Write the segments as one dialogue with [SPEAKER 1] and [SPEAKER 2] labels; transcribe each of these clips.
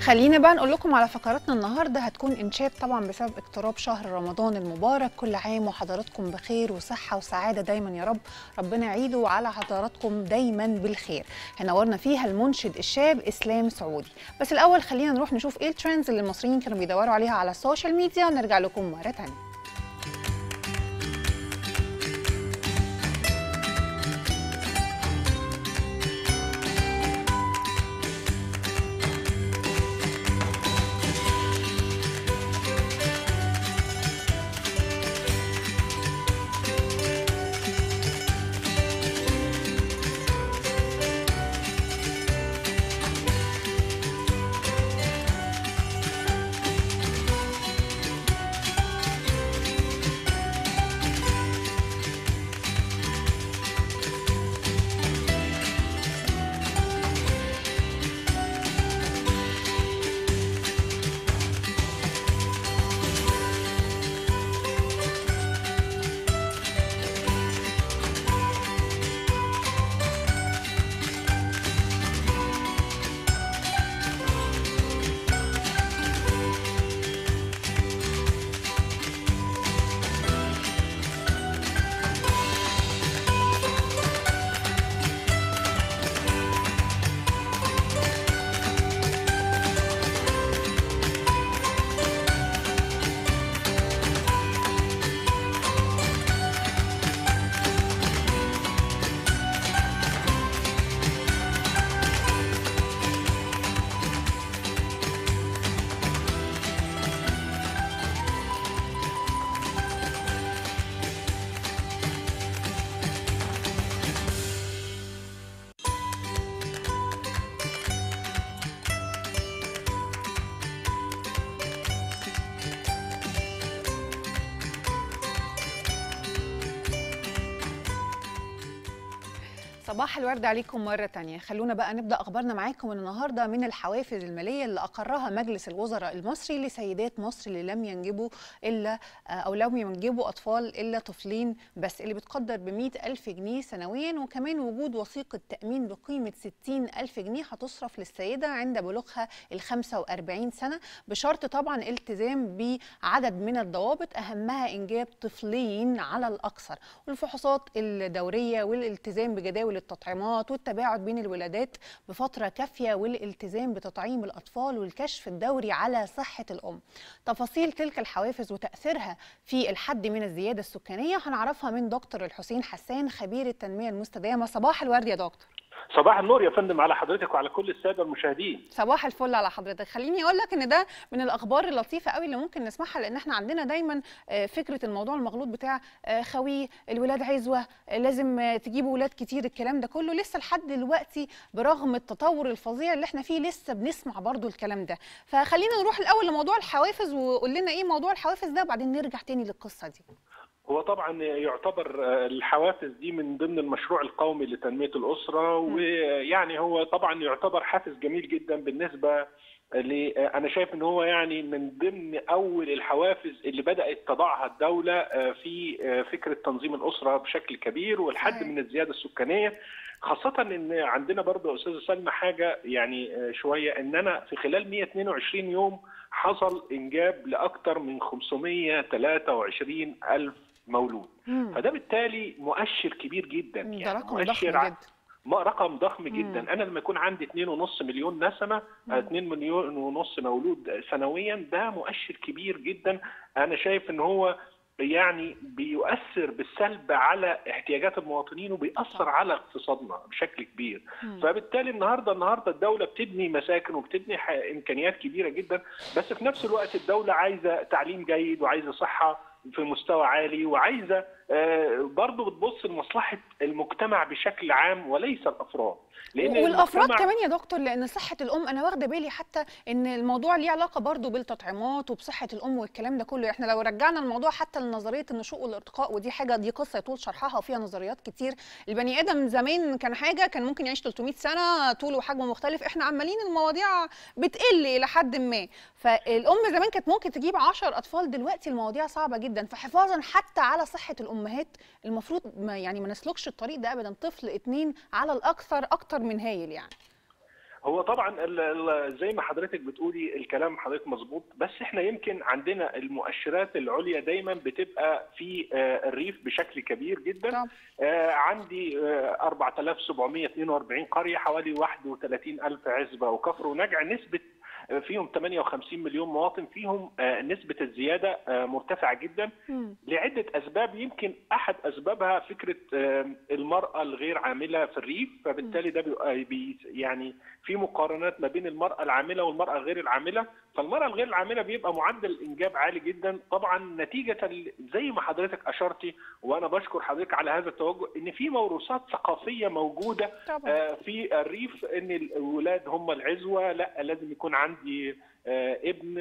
[SPEAKER 1] خلينا بقى نقول لكم على فقراتنا النهارده هتكون انشاد طبعا بسبب اقتراب شهر رمضان المبارك كل عام وحضراتكم بخير وصحه وسعاده دايما يا رب ربنا يعيده على حضراتكم دايما بالخير هنورنا فيها المنشد الشاب اسلام سعودي بس الاول خلينا نروح نشوف ايه الترندز اللي المصريين كانوا بيدوروا عليها على السوشيال ميديا ونرجع لكم مره ثانيه صباح الورد عليكم مرة تانية خلونا بقى نبدأ أخبارنا معاكم النهاردة من الحوافز المالية اللي أقرها مجلس الوزراء المصري لسيدات مصر اللي لم ينجبوا إلا أو لم ينجبوا أطفال إلا طفلين بس اللي بتقدر ب ألف جنيه سنويا وكمان وجود وثيقة تأمين بقيمة 60 ألف جنيه هتصرف للسيدة عند بلوغها ال 45 سنة بشرط طبعا التزام بعدد من الضوابط أهمها إنجاب طفلين على الأكثر والفحوصات الدورية والالتزام بجداول التطعيمات والتباعد بين الولادات بفترة كافية والالتزام بتطعيم الأطفال والكشف الدوري على صحة الأم تفاصيل تلك الحوافز وتأثيرها في الحد من الزيادة السكانية هنعرفها من دكتور الحسين حسان خبير التنمية المستدامة صباح الورد يا دكتور
[SPEAKER 2] صباح النور يا فندم على حضرتك وعلى كل الساده المشاهدين
[SPEAKER 1] صباح الفل على حضرتك خليني اقول لك ان ده من الاخبار اللطيفه قوي اللي ممكن نسمعها لان احنا عندنا دايما فكره الموضوع المغلوط بتاع خوي الولاد عزوه لازم تجيبوا ولاد كتير الكلام ده كله لسه لحد دلوقتي برغم التطور الفظيع اللي احنا فيه لسه بنسمع برضو الكلام ده فخلينا نروح الاول لموضوع الحوافز وقول لنا ايه موضوع الحوافز ده وبعدين نرجع تاني للقصه دي
[SPEAKER 2] هو طبعا يعتبر الحوافز دي من ضمن المشروع القومي لتنميه الاسره ويعني هو طبعا يعتبر حافز جميل جدا بالنسبه انا شايف ان هو يعني من ضمن اول الحوافز اللي بدات تضعها الدوله في فكره تنظيم الاسره بشكل كبير والحد من الزياده السكانيه خاصة ان عندنا برضه يا استاذة سلمى حاجة يعني شوية ان انا في خلال 122 يوم حصل انجاب لاكثر من 523 الف مولود مم. فده بالتالي مؤشر كبير جدا
[SPEAKER 1] يعني ده رقم ضخم جدا
[SPEAKER 2] رقم ضخم جدا مم. انا لما يكون عندي 2.5 مليون نسمه 2 مليون ونص مولود سنويا ده مؤشر كبير جدا انا شايف ان هو يعني بيؤثر بالسلب على احتياجات المواطنين وبيأثر على اقتصادنا بشكل كبير مم. فبالتالي النهارده النهارده الدوله بتبني مساكن وبتبني امكانيات كبيره جدا بس في نفس الوقت الدوله عايزه تعليم جيد وعايزه صحه في مستوى عالي وعايزه برضه بتبص لمصلحه المجتمع بشكل عام وليس الافراد
[SPEAKER 1] لان والافراد كمان يا دكتور لان صحه الام انا واخده بالي حتى ان الموضوع ليه علاقه برضه بالتطعيمات وبصحه الام والكلام ده كله احنا لو رجعنا الموضوع حتى لنظريه النشوء والارتقاء ودي حاجه دي قصه يطول شرحها وفيها نظريات كتير البني ادم زمان كان حاجه كان ممكن يعيش 300 سنه طوله وحجمه مختلف احنا عمالين المواضيع بتقل الى حد ما فالام زمان كانت ممكن تجيب 10 اطفال دلوقتي المواضيع صعبه جدا فحفاظا حتى على صحه الامهات المفروض ما يعني ما نسلكش الطريق ده ابدا طفل اتنين على الاكثر اكتر من هايل يعني
[SPEAKER 2] هو طبعا ال- ال- زي ما حضرتك بتقولي الكلام حضرتك مظبوط بس احنا يمكن عندنا المؤشرات العليا دايما بتبقى في آه، الريف بشكل كبير جدا
[SPEAKER 1] طب
[SPEAKER 2] آه، عندي آه، 4742 قريه حوالي 31 الف عزبه وكفر ونجع نسبه آه، فيهم 58 مليون مواطن فيهم آه، نسبه الزياده آه، مرتفعه جدا
[SPEAKER 1] مم.
[SPEAKER 2] لعده اسباب يمكن احد اسبابها فكره آه، المراه الغير عامله في الريف فبالتالي ده بيبقى بي يعني في مقارنات ما بين المراه العامله والمراه غير العامله فالمراه الغير العامله بيبقى معدل الانجاب عالي جدا طبعا نتيجه ل- زي ما حضرتك اشرتي وانا بشكر حضرتك على هذا التوجه ان في موروثات ثقافيه موجوده
[SPEAKER 1] طبعا
[SPEAKER 2] آه، في الريف ان الاولاد هم العزوه لا لازم يكون عندي آه، ابن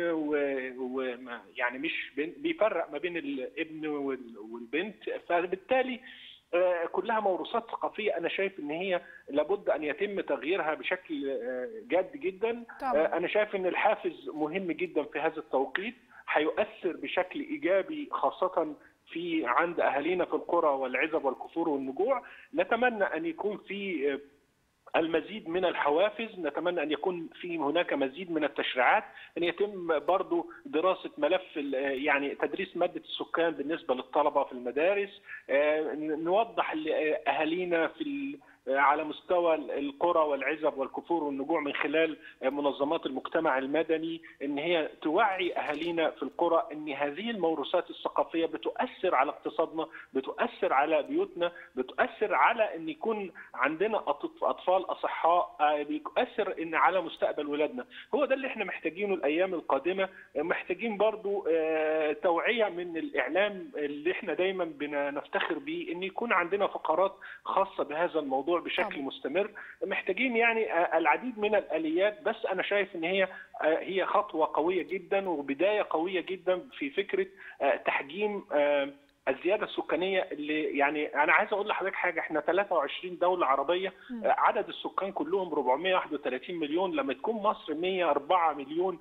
[SPEAKER 2] ويعني مش بن- بيفرق ما بين الابن وال- والبنت فبالتالي آه، كلها موروثات ثقافيه انا شايف ان هي لابد ان يتم تغييرها بشكل آه، جاد جدا
[SPEAKER 1] طبعا
[SPEAKER 2] آه، انا شايف ان الحافز مهم جدا في هذا التوقيت هيؤثر بشكل ايجابي خاصه في عند اهالينا في القرى والعزب والكفور والنجوع نتمنى ان يكون في آه، المزيد من الحوافز نتمنى ان يكون في هناك مزيد من التشريعات ان يتم برضو دراسه ملف ال- يعني تدريس ماده السكان بالنسبه للطلبه في المدارس آه، نوضح لاهالينا في ال- على مستوى القرى والعزب والكفور والنجوع من خلال منظمات المجتمع المدني ان هي توعي اهالينا في القرى ان هذه الموروثات الثقافيه بتؤثر على اقتصادنا، بتؤثر على بيوتنا، بتؤثر على ان يكون عندنا أط- اطفال اصحاء، آه، بيؤثر ان على مستقبل ولادنا، هو ده اللي احنا محتاجينه الايام القادمه، محتاجين برضو آه، توعيه من الاعلام اللي احنا دايما بنفتخر بيه ان يكون عندنا فقرات خاصه بهذا الموضوع بشكل
[SPEAKER 1] طبعا.
[SPEAKER 2] مستمر محتاجين يعني آه، العديد من الاليات بس انا شايف ان هي آه، هي خطوه قويه جدا وبدايه قويه جدا في فكره آه، تحجيم آه، الزياده السكانيه اللي يعني انا عايز اقول لحضرتك حاجه احنا 23 دوله عربيه
[SPEAKER 1] مم.
[SPEAKER 2] آه، عدد السكان كلهم 431 مليون لما تكون مصر 104 مليون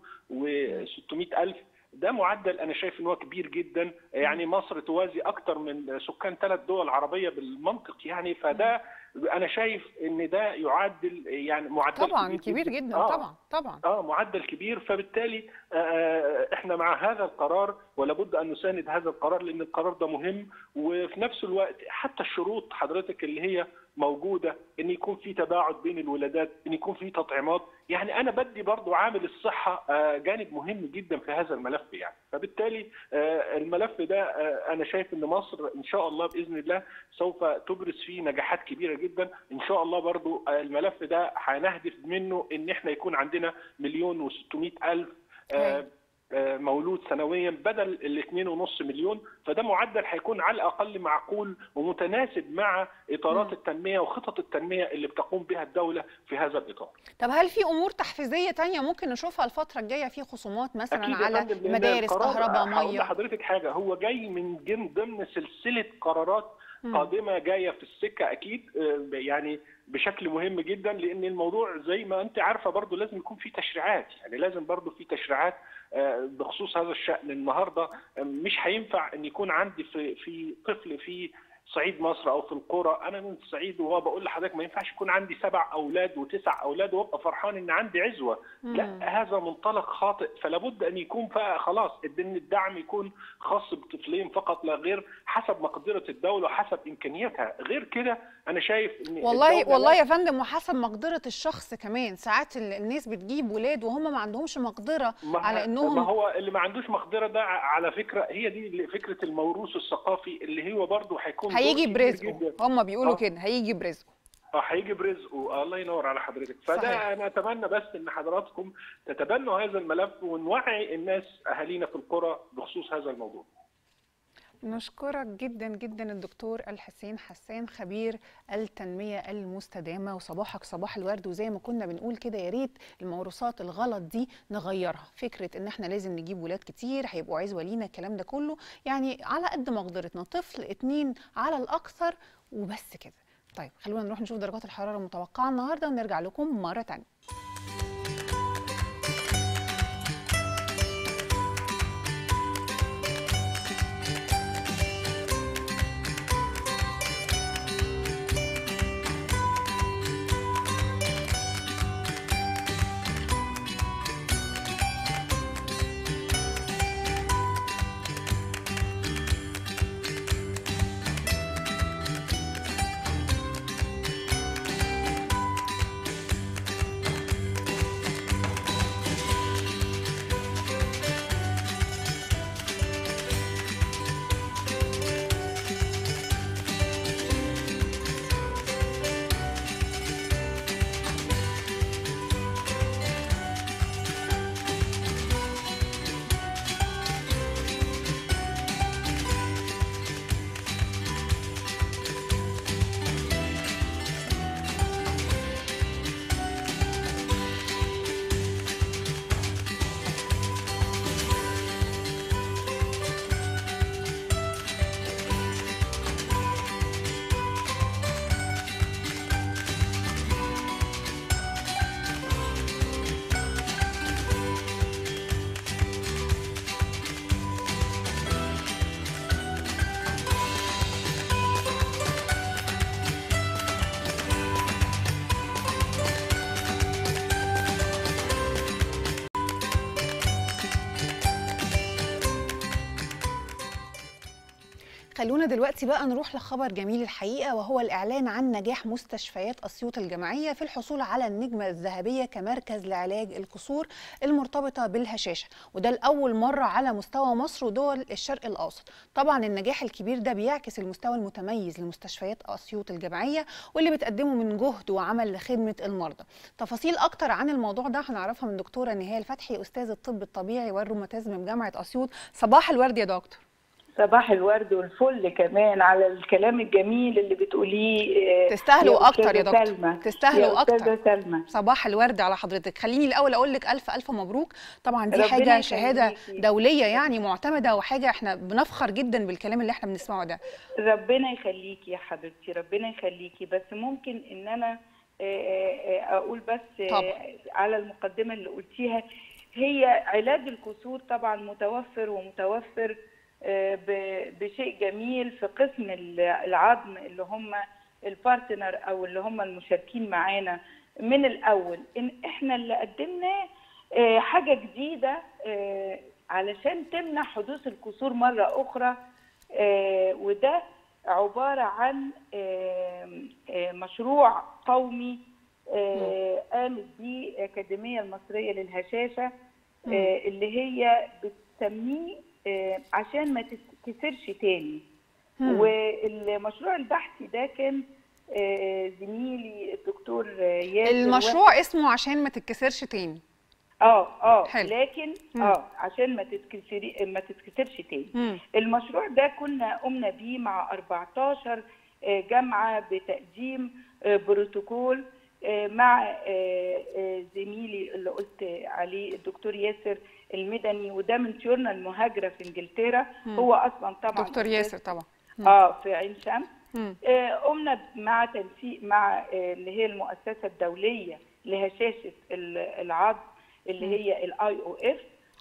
[SPEAKER 2] و600 الف ده معدل انا شايف ان هو كبير جدا يعني مصر توازي اكتر من سكان ثلاث دول عربيه بالمنطق يعني فده انا شايف ان ده يعادل يعني معدل
[SPEAKER 1] طبعا كبير جدا
[SPEAKER 2] آه.
[SPEAKER 1] طبعا طبعا
[SPEAKER 2] اه معدل كبير فبالتالي آه، احنا مع هذا القرار ولابد ان نساند هذا القرار لان القرار ده مهم وفي نفس الوقت حتى الشروط حضرتك اللي هي موجوده ان يكون في تباعد بين الولادات ان يكون في تطعيمات يعني انا بدي برضو عامل الصحه آه، جانب مهم جدا في هذا الملف يعني فبالتالي آه، الملف ده آه، انا شايف ان مصر ان شاء الله باذن الله سوف تبرز فيه نجاحات كبيره جدا ان شاء الله برضو آه، الملف ده هنهدف منه ان احنا يكون عندنا مليون و600 الف آه، آه، مولود سنويا بدل ال 2.5 مليون فده معدل هيكون على الاقل معقول ومتناسب مع اطارات
[SPEAKER 1] مم.
[SPEAKER 2] التنميه وخطط التنميه اللي بتقوم بها الدوله في هذا الاطار.
[SPEAKER 1] طب هل في امور تحفيزيه تانية ممكن نشوفها الفتره الجايه في خصومات مثلا
[SPEAKER 2] أكيد يا
[SPEAKER 1] على
[SPEAKER 2] فندم، لأن
[SPEAKER 1] مدارس
[SPEAKER 2] القرار-
[SPEAKER 1] كهرباء
[SPEAKER 2] هقول
[SPEAKER 1] ميه
[SPEAKER 2] لحضرتك حاجه هو جاي من جن- ضمن سلسله قرارات
[SPEAKER 1] مم.
[SPEAKER 2] قادمه جايه في السكه اكيد آه، يعني بشكل مهم جدا لان الموضوع زي ما انت عارفه برضو لازم يكون في تشريعات يعني لازم برضو في تشريعات آه، بخصوص هذا الشان النهارده آه، مش هينفع ان يكون عندي في في طفل في صعيد مصر او في القرى انا من الصعيد وهو بقول لحضرتك ما ينفعش يكون عندي سبع اولاد وتسع اولاد وابقى فرحان ان عندي عزوه
[SPEAKER 1] مم.
[SPEAKER 2] لا هذا منطلق خاطئ فلا بد ان يكون بقى خلاص ان الدعم يكون خاص بطفلين فقط لا غير حسب مقدره الدوله وحسب امكانياتها غير كده انا شايف ان
[SPEAKER 1] والله
[SPEAKER 2] الدولة
[SPEAKER 1] والله
[SPEAKER 2] لا-
[SPEAKER 1] يا فندم وحسب مقدره الشخص كمان ساعات ال- الناس بتجيب ولاد وهم ما عندهمش مقدره
[SPEAKER 2] ما
[SPEAKER 1] على انهم
[SPEAKER 2] ما هو اللي ما عندوش مقدره ده على فكره هي دي اللي- فكره الموروث الثقافي اللي هو برضه هيكون دور
[SPEAKER 1] هيجي
[SPEAKER 2] كبير
[SPEAKER 1] برزقه
[SPEAKER 2] جداً.
[SPEAKER 1] هم بيقولوا
[SPEAKER 2] آه.
[SPEAKER 1] كده هيجي برزقه
[SPEAKER 2] اه هيجي برزقه الله ينور على حضرتك فده
[SPEAKER 1] صحيح.
[SPEAKER 2] انا اتمنى بس ان حضراتكم تتبنوا هذا الملف ونوعي الناس اهالينا في القرى بخصوص هذا الموضوع
[SPEAKER 1] نشكرك جدا جدا الدكتور الحسين حسان خبير التنميه المستدامه وصباحك صباح الورد وزي ما كنا بنقول كده يا ريت الموروثات الغلط دي نغيرها فكره ان احنا لازم نجيب ولاد كتير هيبقوا عزوه لينا الكلام ده كله يعني على قد مقدرتنا طفل اتنين على الاكثر وبس كده طيب خلونا نروح نشوف درجات الحراره المتوقعه النهارده ونرجع لكم مره تانية خلونا دلوقتي بقى نروح لخبر جميل الحقيقه وهو الاعلان عن نجاح مستشفيات اسيوط الجامعيه في الحصول على النجمه الذهبيه كمركز لعلاج الكسور المرتبطه بالهشاشه وده لاول مره على مستوى مصر ودول الشرق الاوسط طبعا النجاح الكبير ده بيعكس المستوى المتميز لمستشفيات اسيوط الجامعيه واللي بتقدمه من جهد وعمل لخدمه المرضى تفاصيل اكتر عن الموضوع ده هنعرفها من دكتوره نهال فتحي استاذ الطب الطبيعي والروماتيزم بجامعه اسيوط صباح الورد يا دكتور
[SPEAKER 3] صباح الورد والفل كمان على الكلام الجميل اللي بتقوليه
[SPEAKER 1] تستاهلوا اكتر يا دكتور
[SPEAKER 3] سلمى.
[SPEAKER 1] تستاهلوا
[SPEAKER 3] يا
[SPEAKER 1] اكتر
[SPEAKER 3] أستاذة سلمى
[SPEAKER 1] صباح الورد على حضرتك خليني الاول اقول لك الف الف مبروك طبعا دي
[SPEAKER 3] ربنا
[SPEAKER 1] حاجه شهاده
[SPEAKER 3] يخليكي.
[SPEAKER 1] دوليه يعني معتمده وحاجه احنا بنفخر جدا بالكلام اللي احنا بنسمعه ده
[SPEAKER 3] ربنا يخليكي يا حبيبتي ربنا يخليكي بس ممكن ان انا آه، آه، اقول بس آه،
[SPEAKER 1] طبعا.
[SPEAKER 3] على المقدمه اللي قلتيها هي علاج الكسور طبعا متوفر ومتوفر آه، ب- بشيء جميل في قسم ال- العظم اللي هم البارتنر او اللي هم المشاركين معانا من الاول ان احنا اللي قدمناه آه، حاجه جديده آه، علشان تمنع حدوث الكسور مره اخرى آه، وده عباره عن آه، آه، مشروع قومي آه، قامت بيه الأكاديمية المصرية للهشاشة آه، اللي هي بتسميه آه، عشان ما تتكسرش تاني
[SPEAKER 1] مم.
[SPEAKER 3] والمشروع البحثي ده كان آه، زميلي الدكتور آه، ياسر
[SPEAKER 1] المشروع اسمه عشان ما تتكسرش تاني
[SPEAKER 3] اه اه
[SPEAKER 1] حلو.
[SPEAKER 3] لكن
[SPEAKER 1] مم.
[SPEAKER 3] اه عشان ما تتكسري ما تتكسرش تاني
[SPEAKER 1] مم.
[SPEAKER 3] المشروع ده كنا قمنا بيه مع 14 آه، جامعة بتقديم آه، بروتوكول آه، مع آه، آه، زميلي اللي قلت عليه الدكتور ياسر المدني وده من طيورنا المهاجرة في انجلترا
[SPEAKER 1] مم.
[SPEAKER 3] هو اصلا طبعا
[SPEAKER 1] دكتور ياسر طبعا مم.
[SPEAKER 3] اه في عين شمس
[SPEAKER 1] مم.
[SPEAKER 3] آه، قمنا مع تنسيق مع آه، اللي هي المؤسسة الدولية لهشاشة ال- العظم اللي هي الاي او اف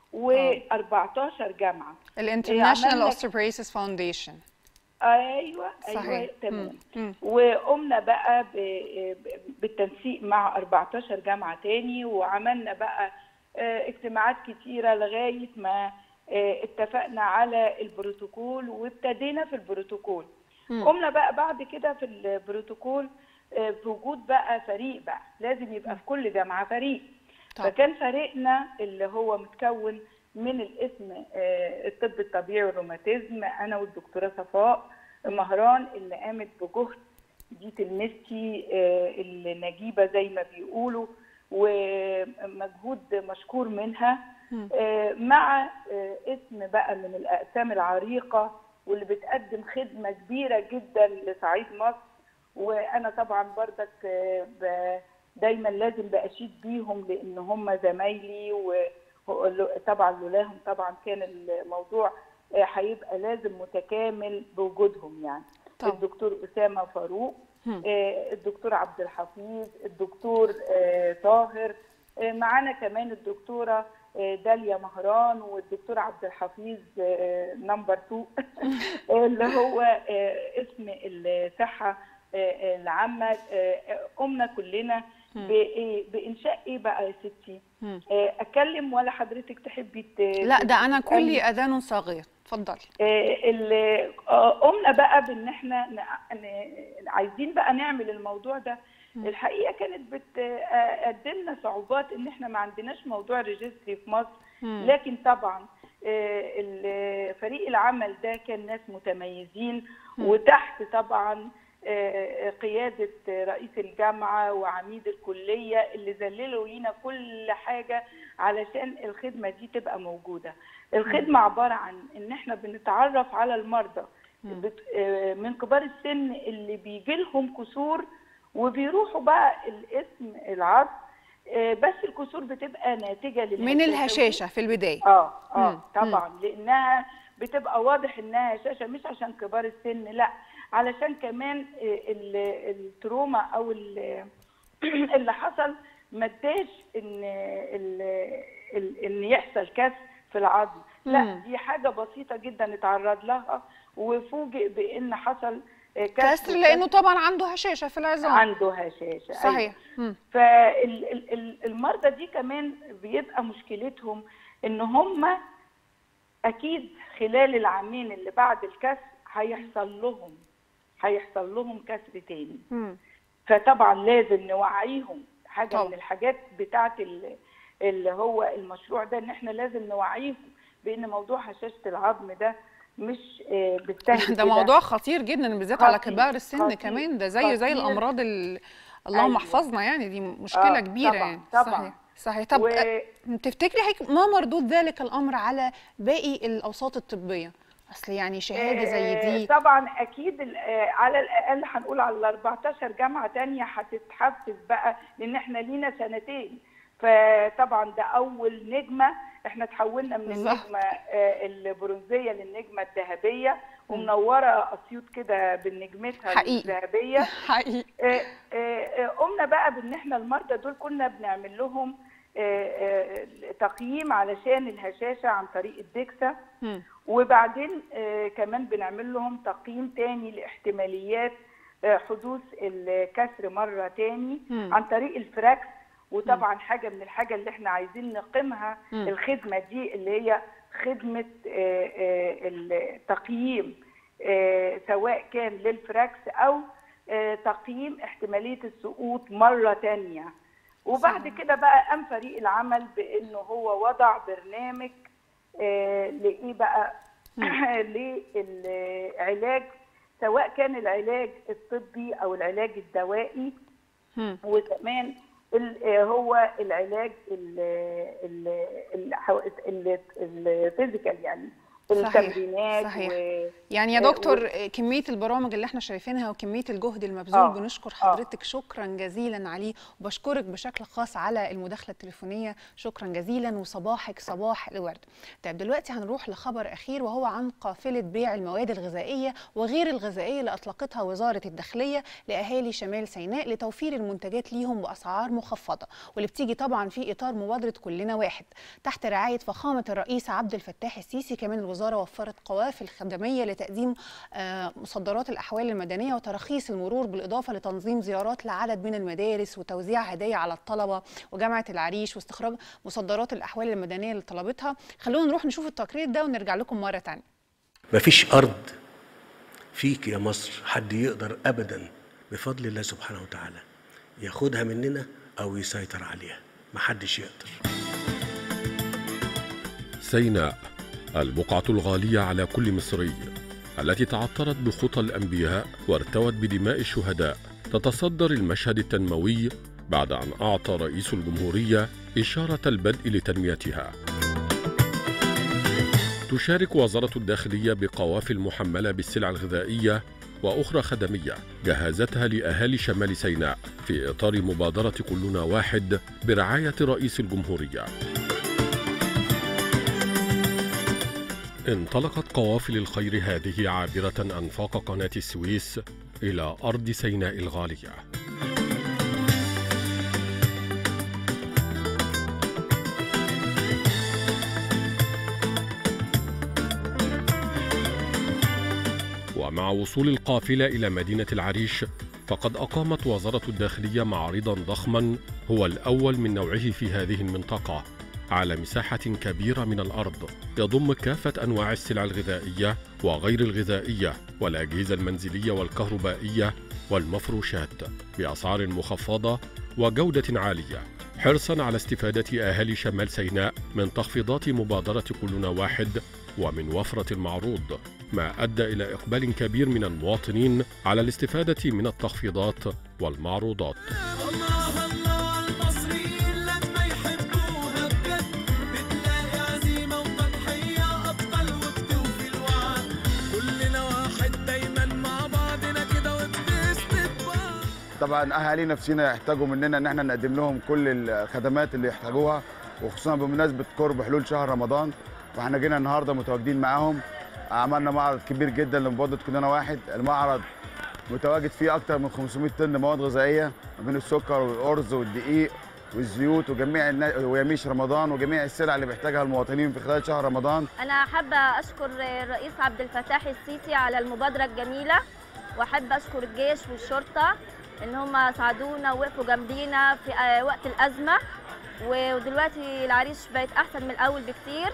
[SPEAKER 3] و14 جامعة
[SPEAKER 1] الانترناشونال
[SPEAKER 3] عملنا-
[SPEAKER 1] اوستيوبروسيس فاونديشن
[SPEAKER 3] ايوه
[SPEAKER 1] صحيح
[SPEAKER 3] ايوه تمام
[SPEAKER 1] مم. مم.
[SPEAKER 3] وقمنا بقى ب- بالتنسيق مع 14 جامعة تاني وعملنا بقى آه، اجتماعات كتيرة لغاية ما آه، اتفقنا على البروتوكول وابتدينا في البروتوكول
[SPEAKER 1] مم.
[SPEAKER 3] قمنا بقى بعد كده في البروتوكول آه، بوجود بقى فريق بقى لازم يبقى في كل جامعة فريق
[SPEAKER 1] طب.
[SPEAKER 3] فكان فريقنا اللي هو متكون من الاسم آه، الطب الطبيعي والروماتيزم انا والدكتوره صفاء مهران اللي قامت بجهد دي تلميذتي آه، النجيبه زي ما بيقولوا ومجهود مشكور منها
[SPEAKER 1] مم.
[SPEAKER 3] آه، مع آه، اسم بقى من الاقسام العريقه واللي بتقدم خدمه كبيره جدا لصعيد مصر وانا طبعا بردك آه، ب- دايما لازم باشيد بيهم لان هم زمايلي وطبعا لولاهم طبعا كان الموضوع آه، هيبقى لازم متكامل بوجودهم يعني
[SPEAKER 1] طبعا.
[SPEAKER 3] الدكتور اسامه فاروق
[SPEAKER 1] مم.
[SPEAKER 3] آه، الدكتور عبد الحفيظ الدكتور آه، طاهر آه، معانا كمان الدكتوره آه، داليا مهران والدكتور عبد الحفيظ آه، نمبر 2 اللي هو آه، اسم الصحه آه، العامه آه، قمنا كلنا
[SPEAKER 1] مم.
[SPEAKER 3] بإيه- بانشاء ايه بقى يا ستي
[SPEAKER 1] مم.
[SPEAKER 3] آه، اتكلم ولا حضرتك تحبي ت-
[SPEAKER 1] لا ده انا
[SPEAKER 3] تسألني؟
[SPEAKER 1] كلي اذان صاغيه اتفضلي
[SPEAKER 3] آه، ال- آه، قمنا بقى بان احنا ن- ن- عايزين بقى نعمل الموضوع ده الحقيقه كانت بتقدمنا صعوبات ان احنا ما عندناش موضوع ريجستري في مصر
[SPEAKER 1] مم.
[SPEAKER 3] لكن طبعا آه، ال- فريق العمل ده كان ناس متميزين وتحت طبعا آه، قيادة رئيس الجامعة وعميد الكلية اللي ذللوا لينا كل حاجة علشان الخدمة دي تبقى موجودة الخدمة عبارة عن ان احنا بنتعرف على المرضى بت- آه، من كبار السن اللي بيجي لهم كسور وبيروحوا بقى الاسم العظم آه، بس الكسور بتبقى ناتجة للهشاشة
[SPEAKER 1] من الهشاشه في البدايه
[SPEAKER 3] اه
[SPEAKER 1] مم.
[SPEAKER 3] اه طبعا لانها بتبقى واضح انها هشاشه مش عشان كبار السن لا علشان كمان ال- التروما او ال- اللي حصل ما اداش ان ال- ال- ان يحصل كسر في العظم لا
[SPEAKER 1] مم.
[SPEAKER 3] دي حاجه بسيطه جدا اتعرض لها وفوجئ بان حصل
[SPEAKER 1] كسر لانه طبعا عنده هشاشه في العظام
[SPEAKER 3] عنده هشاشه
[SPEAKER 1] صحيح مم.
[SPEAKER 3] فالمرضى دي كمان بيبقى مشكلتهم ان هم اكيد خلال العامين اللي بعد الكسر هيحصل لهم هيحصل لهم كسر تاني
[SPEAKER 1] مم.
[SPEAKER 3] فطبعا لازم نوعيهم حاجه
[SPEAKER 1] طبعا.
[SPEAKER 3] من الحاجات بتاعه ال- اللي هو المشروع ده ان احنا لازم نوعيهم بان موضوع هشاشه العظم ده مش آه، بالسهل
[SPEAKER 1] ده
[SPEAKER 3] كده.
[SPEAKER 1] موضوع خطير جدا بالذات على
[SPEAKER 3] خطير،
[SPEAKER 1] كبار السن
[SPEAKER 3] خطير،
[SPEAKER 1] كمان ده زي زي
[SPEAKER 3] خطير.
[SPEAKER 1] الامراض ال... اللهم
[SPEAKER 3] أيوة.
[SPEAKER 1] احفظنا يعني دي مشكله
[SPEAKER 3] آه،
[SPEAKER 1] كبيره
[SPEAKER 3] طبعاً،
[SPEAKER 1] يعني
[SPEAKER 3] طبعاً.
[SPEAKER 1] صحيح صحيح طب
[SPEAKER 3] و-
[SPEAKER 1] آه، تفتكري حضرتك ما مردود ذلك الامر على باقي الاوساط الطبيه اصل يعني شهاده زي
[SPEAKER 3] آه،
[SPEAKER 1] دي
[SPEAKER 3] طبعا اكيد ال- آه، على الاقل هنقول على ال 14 جامعه تانية هتتحفز بقى لان احنا لينا سنتين فطبعا ده اول نجمه احنا تحولنا من
[SPEAKER 1] بالظبط.
[SPEAKER 3] النجمه آه، البرونزيه للنجمه الذهبيه ومنوره اسيوط كده بنجمتها
[SPEAKER 1] حقيقي.
[SPEAKER 3] الذهبيه
[SPEAKER 1] حقيقي
[SPEAKER 3] آه، آه، آه، قمنا بقى بان احنا المرضى دول كنا بنعمل لهم آه، آه، تقييم علشان الهشاشه عن طريق الدكسا
[SPEAKER 1] مم.
[SPEAKER 3] وبعدين آه، كمان بنعمل لهم تقييم تاني لاحتماليات آه، حدوث الكسر مرة تاني
[SPEAKER 1] مم.
[SPEAKER 3] عن طريق الفراكس وطبعا حاجة من الحاجة اللي احنا عايزين نقيمها
[SPEAKER 1] مم.
[SPEAKER 3] الخدمة دي اللي هي خدمة آه، آه، التقييم آه، سواء كان للفراكس أو آه، تقييم احتمالية السقوط مرة تانية وبعد
[SPEAKER 1] صحيح.
[SPEAKER 3] كده بقى قام فريق العمل بأنه هو وضع برنامج آه، لإيه بقى للعلاج سواء كان العلاج الطبي أو العلاج الدوائي
[SPEAKER 1] مم.
[SPEAKER 3] وكمان ال- آه، هو العلاج ال- ال- الحو- ال- الفيزيكال يعني
[SPEAKER 1] صحيح،
[SPEAKER 3] التمرينات
[SPEAKER 1] صحيح.
[SPEAKER 3] و...
[SPEAKER 1] يعني يا
[SPEAKER 3] آه،
[SPEAKER 1] دكتور آه، كمية البرامج اللي احنا شايفينها وكمية الجهد المبذول
[SPEAKER 3] آه،
[SPEAKER 1] بنشكر
[SPEAKER 3] آه.
[SPEAKER 1] حضرتك شكرا جزيلا عليه وبشكرك بشكل خاص على المداخلة التليفونية شكرا جزيلا وصباحك صباح الورد طيب دلوقتي هنروح لخبر أخير وهو عن قافلة بيع المواد الغذائية وغير الغذائية اللي أطلقتها وزارة الداخلية لأهالي شمال سيناء لتوفير المنتجات ليهم بأسعار مخفضة واللي بتيجي طبعا في إطار مبادرة كلنا واحد تحت رعاية فخامة الرئيس عبد الفتاح السيسي كمان الوزارة وفرت قوافل خدمية لتقديم آه، مصدرات الأحوال المدنية وتراخيص المرور بالإضافة لتنظيم زيارات لعدد من المدارس وتوزيع هدايا على الطلبة وجامعة العريش واستخراج مصدرات الأحوال المدنية اللي طلبتها خلونا نروح نشوف التقرير ده ونرجع لكم مرة تانية
[SPEAKER 4] مفيش أرض فيك يا مصر حد يقدر أبدا بفضل الله سبحانه وتعالى ياخدها مننا أو يسيطر عليها محدش يقدر
[SPEAKER 5] سيناء البقعة الغالية على كل مصري التي تعطرت بخطى الأنبياء وارتوت بدماء الشهداء تتصدر المشهد التنموي بعد أن أعطى رئيس الجمهورية إشارة البدء لتنميتها تشارك وزارة الداخلية بقوافل محملة بالسلع الغذائية وأخرى خدمية جهزتها لأهالي شمال سيناء في إطار مبادرة كلنا واحد برعاية رئيس الجمهورية انطلقت قوافل الخير هذه عابرة أنفاق قناة السويس إلى أرض سيناء الغالية ومع وصول القافلة إلى مدينة العريش فقد أقامت وزارة الداخلية معرضا ضخما هو الأول من نوعه في هذه المنطقة على مساحة كبيرة من الأرض يضم كافة أنواع السلع الغذائية وغير الغذائية والأجهزة المنزلية والكهربائية والمفروشات بأسعار مخفضة وجودة عالية حرصا على استفادة أهالي شمال سيناء من تخفيضات مبادرة كلنا واحد ومن وفرة المعروض ما أدى إلى إقبال كبير من المواطنين على الاستفادة من التخفيضات والمعروضات
[SPEAKER 6] الله الله المصريين لما يحبوها بجد بتلاقي عزيمة وتضحية أبطال وبتوفي الوعد كلنا واحد دايما مع بعضنا كده وبنسند بعض
[SPEAKER 7] طبعا اهالينا في سينا يحتاجوا مننا ان احنا نقدم لهم كل الخدمات اللي يحتاجوها وخصوصا بمناسبه قرب حلول شهر رمضان فاحنا جينا النهارده متواجدين معاهم عملنا معرض كبير جدا لمبادره كلنا واحد المعرض متواجد فيه اكتر من 500 طن مواد غذائيه ما بين السكر والارز والدقيق والزيوت وجميع النا... ويميش رمضان وجميع السلع اللي بيحتاجها المواطنين في خلال شهر رمضان
[SPEAKER 8] أنا حابة أشكر الرئيس عبد الفتاح السيسي على المبادرة الجميلة وأحب أشكر الجيش والشرطة إن هم ساعدونا ووقفوا جنبينا في آه، وقت الأزمة ودلوقتي العريش بقت أحسن من الأول بكتير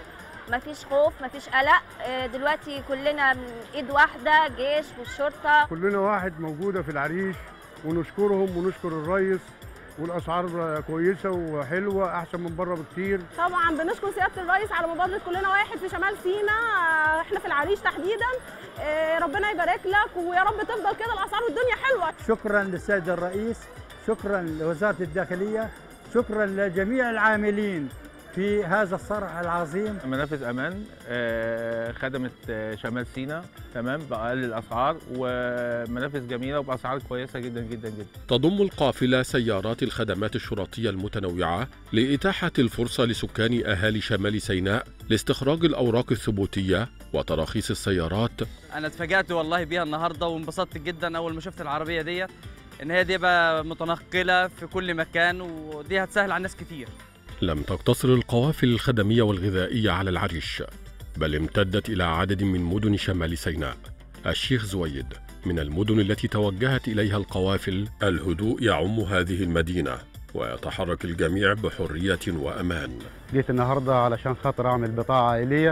[SPEAKER 8] مفيش خوف مفيش قلق آه، دلوقتي كلنا من ايد واحده جيش والشرطه
[SPEAKER 9] كلنا واحد موجودة في العريش ونشكرهم ونشكر الريس والاسعار كويسه وحلوه احسن من بره بكتير
[SPEAKER 10] طبعا بنشكر سياده الرئيس على مبادره كلنا واحد في شمال سيناء آه، احنا في العريش تحديدا آه، ربنا يبارك لك ويا رب تفضل كده الاسعار والدنيا حلوه
[SPEAKER 11] شكرا للسيد الرئيس شكرا لوزارة الداخلية شكرا لجميع العاملين في هذا الصرح العظيم
[SPEAKER 12] منافذ امان آه، خدمت آه، شمال سيناء تمام باقل الاسعار ومنافذ جميله وباسعار كويسه جدا جدا جدا
[SPEAKER 5] تضم القافلة سيارات الخدمات الشرطية المتنوعة لإتاحة الفرصة لسكان أهالي شمال سيناء لاستخراج الأوراق الثبوتية وتراخيص السيارات
[SPEAKER 13] انا اتفاجأت والله بيها النهارده وانبسطت جدا اول ما شفت العربيه ديت ان هي دي بقى متنقله في كل مكان ودي هتسهل على ناس كتير
[SPEAKER 5] لم تقتصر القوافل الخدمية والغذائية على العريش بل امتدت إلى عدد من مدن شمال سيناء الشيخ زويد من المدن التي توجهت إليها القوافل الهدوء يعم هذه المدينة ويتحرك الجميع بحرية وأمان
[SPEAKER 9] جيت النهارده علشان خاطر اعمل بطاقه عائليه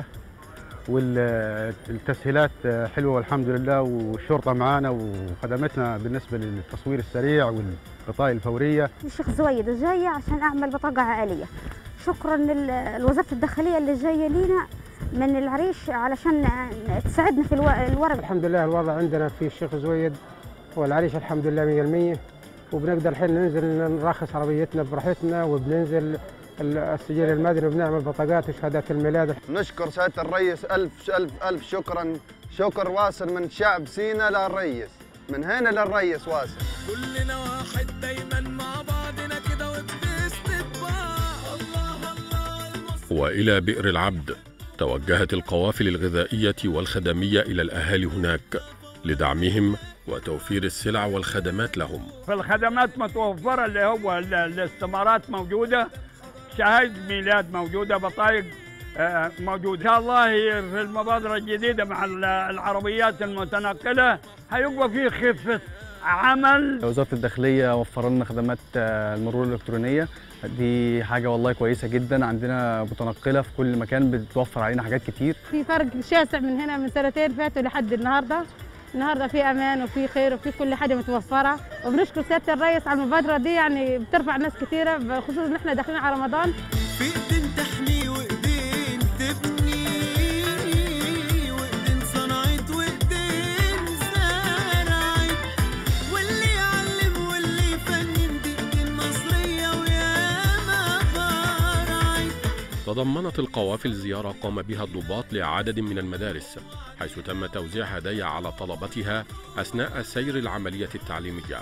[SPEAKER 9] والتسهيلات حلوه والحمد لله والشرطه معانا وخدمتنا بالنسبه للتصوير السريع والبطاقه الفوريه
[SPEAKER 14] الشيخ زويد جاية عشان أعمل بطاقة عائلية شكرا لل- لوزارة الداخلية اللي جاية لينا من العريش علشان تساعدنا في الو- الورق
[SPEAKER 15] الحمد لله الوضع عندنا في الشيخ زويد والعريش الحمد لله 100% وبنقدر الحين ننزل نرخص عربيتنا براحتنا وبننزل ال- السجل المدني وبنعمل بطاقات وشهادات الميلاد
[SPEAKER 16] نشكر سيادة الرئيس ألف ألف ألف شكرا شكر واصل من شعب سينا للرئيس من هنا للرئيس واصل
[SPEAKER 6] كلنا واحد دايما مع بعضنا كده وبنسند بعض الله الله
[SPEAKER 5] وإلى بئر العبد توجهت القوافل الغذائية والخدمية إلى الأهالي هناك لدعمهم وتوفير السلع والخدمات لهم
[SPEAKER 17] فالخدمات متوفرة اللي هو ال- الاستمارات موجودة شهادة ميلاد موجودة بطايق آه، موجودة إن شاء الله في المبادرة الجديدة مع ال- العربيات المتنقلة هيبقى في خفة عمل
[SPEAKER 18] وزارة الداخلية وفر لنا خدمات آه، المرور الإلكترونية دي حاجة والله كويسة جدا عندنا متنقلة في كل مكان بتوفر علينا حاجات كتير
[SPEAKER 10] في فرق شاسع من هنا من سنتين فاتوا لحد النهارده النهارده في امان وفي خير وفي كل حاجه متوفره وبنشكر سياده الرئيس على المبادره دي يعني بترفع ناس كثيره خصوصا ان احنا داخلين على رمضان
[SPEAKER 6] في ايدين تحمي وايدين تبني وايدين صنعت وايدين زرعت واللي يعلم واللي يفنن دي ايدين مصرية وياما فرعت
[SPEAKER 5] تضمنت القوافل زيارة قام بها الضباط لعدد من المدارس حيث تم توزيع هدايا على طلبتها أثناء سير العملية التعليمية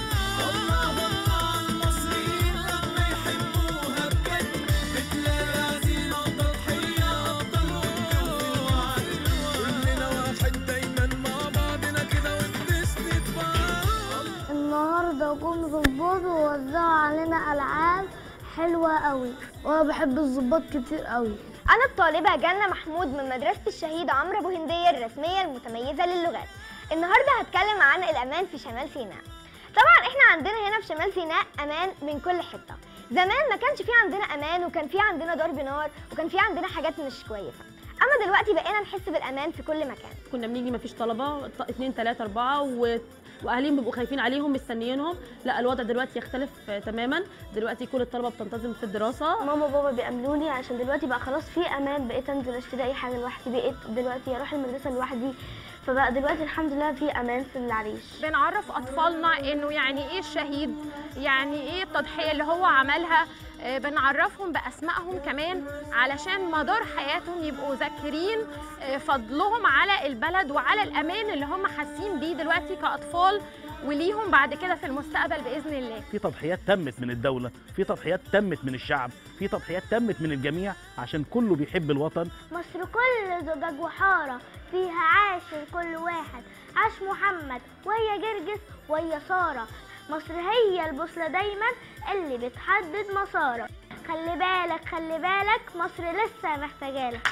[SPEAKER 6] المصريين لما يحبوها بجد بتلاقي عزيمة وتضحية أبطال ووعد كلنا واحد دايما مع بعضنا كده وبنسند بعض
[SPEAKER 19] النهارده جم ظباط ووزعوا علينا العاب حلوه قوي وانا بحب الظباط كتير قوي
[SPEAKER 20] أنا الطالبة جنة محمود من مدرسة الشهيد عمرو أبو هندية الرسمية المتميزة للغات. النهاردة هتكلم عن الأمان في شمال سيناء. طبعا احنا عندنا هنا في شمال سيناء أمان من كل حتة. زمان ما كانش في عندنا أمان وكان في عندنا ضرب نار وكان في عندنا حاجات مش كويسة. أما دلوقتي بقينا نحس بالأمان في كل مكان.
[SPEAKER 10] كنا بنيجي ما فيش طلبه ط- اتنين تلاته اربعه و... واهاليهم بيبقوا خايفين عليهم مستنيينهم لا الوضع دلوقتي يختلف آه، تماما دلوقتي كل الطلبه بتنتظم في الدراسه
[SPEAKER 19] ماما وبابا بيأمنوني عشان دلوقتي بقى خلاص في امان بقيت انزل اشتري اي حاجه لوحدي بقيت دلوقتي اروح المدرسه لوحدي فبقى دلوقتي الحمد لله في امان في العريش
[SPEAKER 21] بنعرف اطفالنا انه يعني ايه الشهيد يعني ايه التضحيه اللي هو عملها آه، بنعرفهم باسمائهم كمان علشان مدار حياتهم يبقوا ذاكرين آه، فضلهم على البلد وعلى الامان اللي هم حاسين بيه دلوقتي كاطفال وليهم بعد كده في المستقبل باذن الله
[SPEAKER 22] في تضحيات تمت من الدولة في تضحيات تمت من الشعب في تضحيات تمت من الجميع عشان كله بيحب الوطن
[SPEAKER 19] مصر كل زجاج وحاره فيها عاش كل واحد عاش محمد وهي جرجس وهي ساره مصر هي البوصله دايما اللي بتحدد مسارك خلي بالك خلي بالك مصر لسه محتاجالك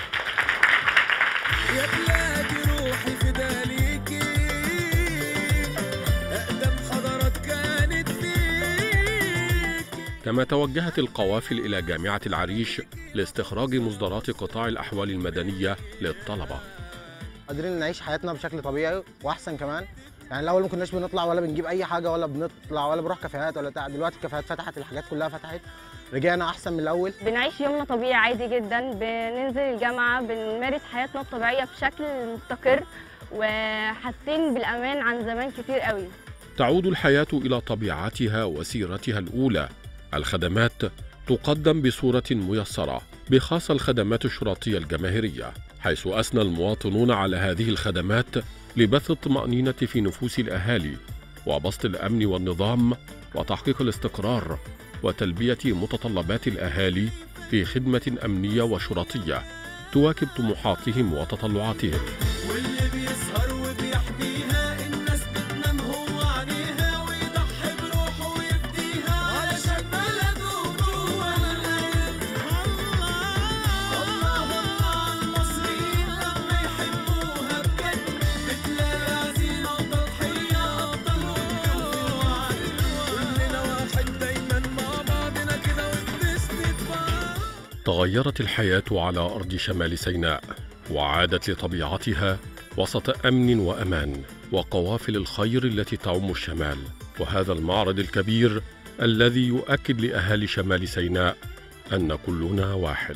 [SPEAKER 6] يا بلادي روحي فداليكي أقدم حضارات كانت فيك
[SPEAKER 5] كما توجهت القوافل إلى جامعة العريش لاستخراج مصدرات قطاع الأحوال المدنية للطلبة
[SPEAKER 2] قادرين نعيش حياتنا بشكل طبيعي واحسن كمان يعني الاول ما كناش بنطلع ولا بنجيب اي حاجه ولا بنطلع ولا بنروح كافيهات ولا بتاع دلوقتي الكافيهات فتحت الحاجات كلها فتحت رجعنا احسن من الاول
[SPEAKER 3] بنعيش يومنا طبيعي عادي جدا بننزل الجامعة بنمارس حياتنا الطبيعية بشكل مستقر وحاسين بالأمان عن زمان كتير قوي
[SPEAKER 5] تعود الحياة إلى طبيعتها وسيرتها الأولى الخدمات تقدم بصورة ميسرة بخاصة الخدمات الشرطية الجماهيرية حيث أثنى المواطنون على هذه الخدمات لبث الطمأنينة في نفوس الأهالي وبسط الأمن والنظام وتحقيق الاستقرار وتلبية متطلبات الأهالي في خدمة أمنية وشرطية تواكب طموحاتهم وتطلعاتهم
[SPEAKER 6] واللي بيسهر وبيحميها الناس بتنام هو عليها ويضحي بروحه ويفديها علشان بلده جوه القلب الله الله المصريين لما يحبوها بجد بتلاقي عزيمة وتضحية أبطالهم كلنا واحد دايما مع بعضنا كده وبنسند بعض
[SPEAKER 5] تغيرت الحياة على أرض شمال سيناء وعادت لطبيعتها وسط أمن وأمان وقوافل الخير التي تعم الشمال وهذا المعرض الكبير الذي يؤكد لأهالي شمال سيناء أن كلنا واحد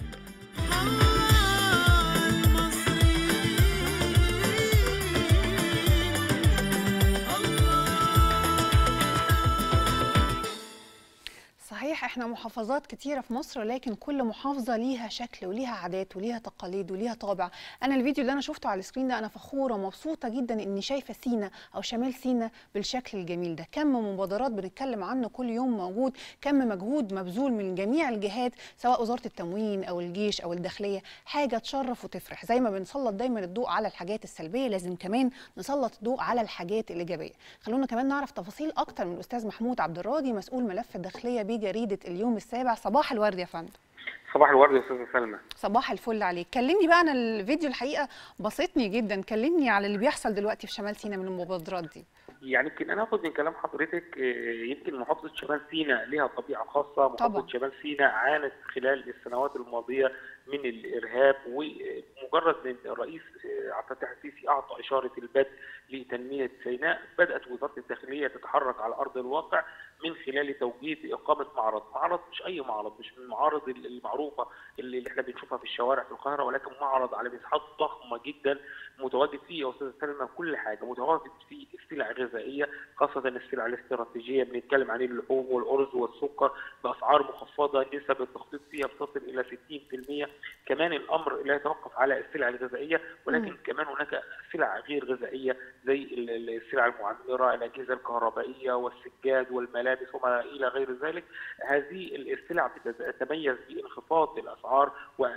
[SPEAKER 1] صحيح احنا محافظات كتيرة في مصر لكن كل محافظة ليها شكل وليها عادات وليها تقاليد وليها طابع انا الفيديو اللي انا شفته على السكرين ده انا فخورة ومبسوطة جدا اني شايفة سينا او شمال سينا بالشكل الجميل ده كم مبادرات بنتكلم عنه كل يوم موجود كم مجهود مبذول من جميع الجهات سواء وزارة التموين او الجيش او الداخلية حاجة تشرف وتفرح زي ما بنسلط دايما الضوء على الحاجات السلبية لازم كمان نسلط الضوء على الحاجات الإيجابية خلونا كمان نعرف تفاصيل اكتر من الاستاذ محمود عبد الراضي مسؤول ملف الداخلية بجريدة اليوم السابع صباح الورد يا فندم
[SPEAKER 23] صباح الورد يا استاذه سلمى
[SPEAKER 1] صباح الفل عليك كلمني بقى انا الفيديو الحقيقه بسطني جدا كلمني على اللي بيحصل دلوقتي في شمال سيناء من المبادرات دي
[SPEAKER 23] يعني يمكن انا اخد من كلام حضرتك آه، يمكن محافظه شمال سيناء لها طبيعه خاصه محافظه
[SPEAKER 1] طبعاً.
[SPEAKER 23] شمال سيناء عانت خلال السنوات الماضيه من الارهاب ومجرد ان الرئيس آه، عبد الفتاح السيسي اعطى اشاره البدء لتنميه سيناء بدات وزاره الداخليه تتحرك على ارض الواقع من خلال توجيه اقامه معرض، معرض مش اي معرض مش من المعارض المعروفه اللي اللي احنا بنشوفها في الشوارع في القاهره ولكن معرض على مساحات ضخمه جدا متواجد فيه يا استاذ سلمى كل حاجه متواجد فيه السلع الغذائيه خاصه السلع الاستراتيجيه بنتكلم عن اللحوم والارز والسكر باسعار مخفضه نسب التخفيض فيها بتصل الى 60% كمان الامر لا يتوقف على السلع الغذائيه ولكن
[SPEAKER 1] مم.
[SPEAKER 23] كمان هناك سلع غير غذائيه زي ال- ال- السلع المعمره الاجهزه الكهربائيه والسجاد والملابس وما الى غير ذلك هذه السلع بتتميز بانخفاض الاسعار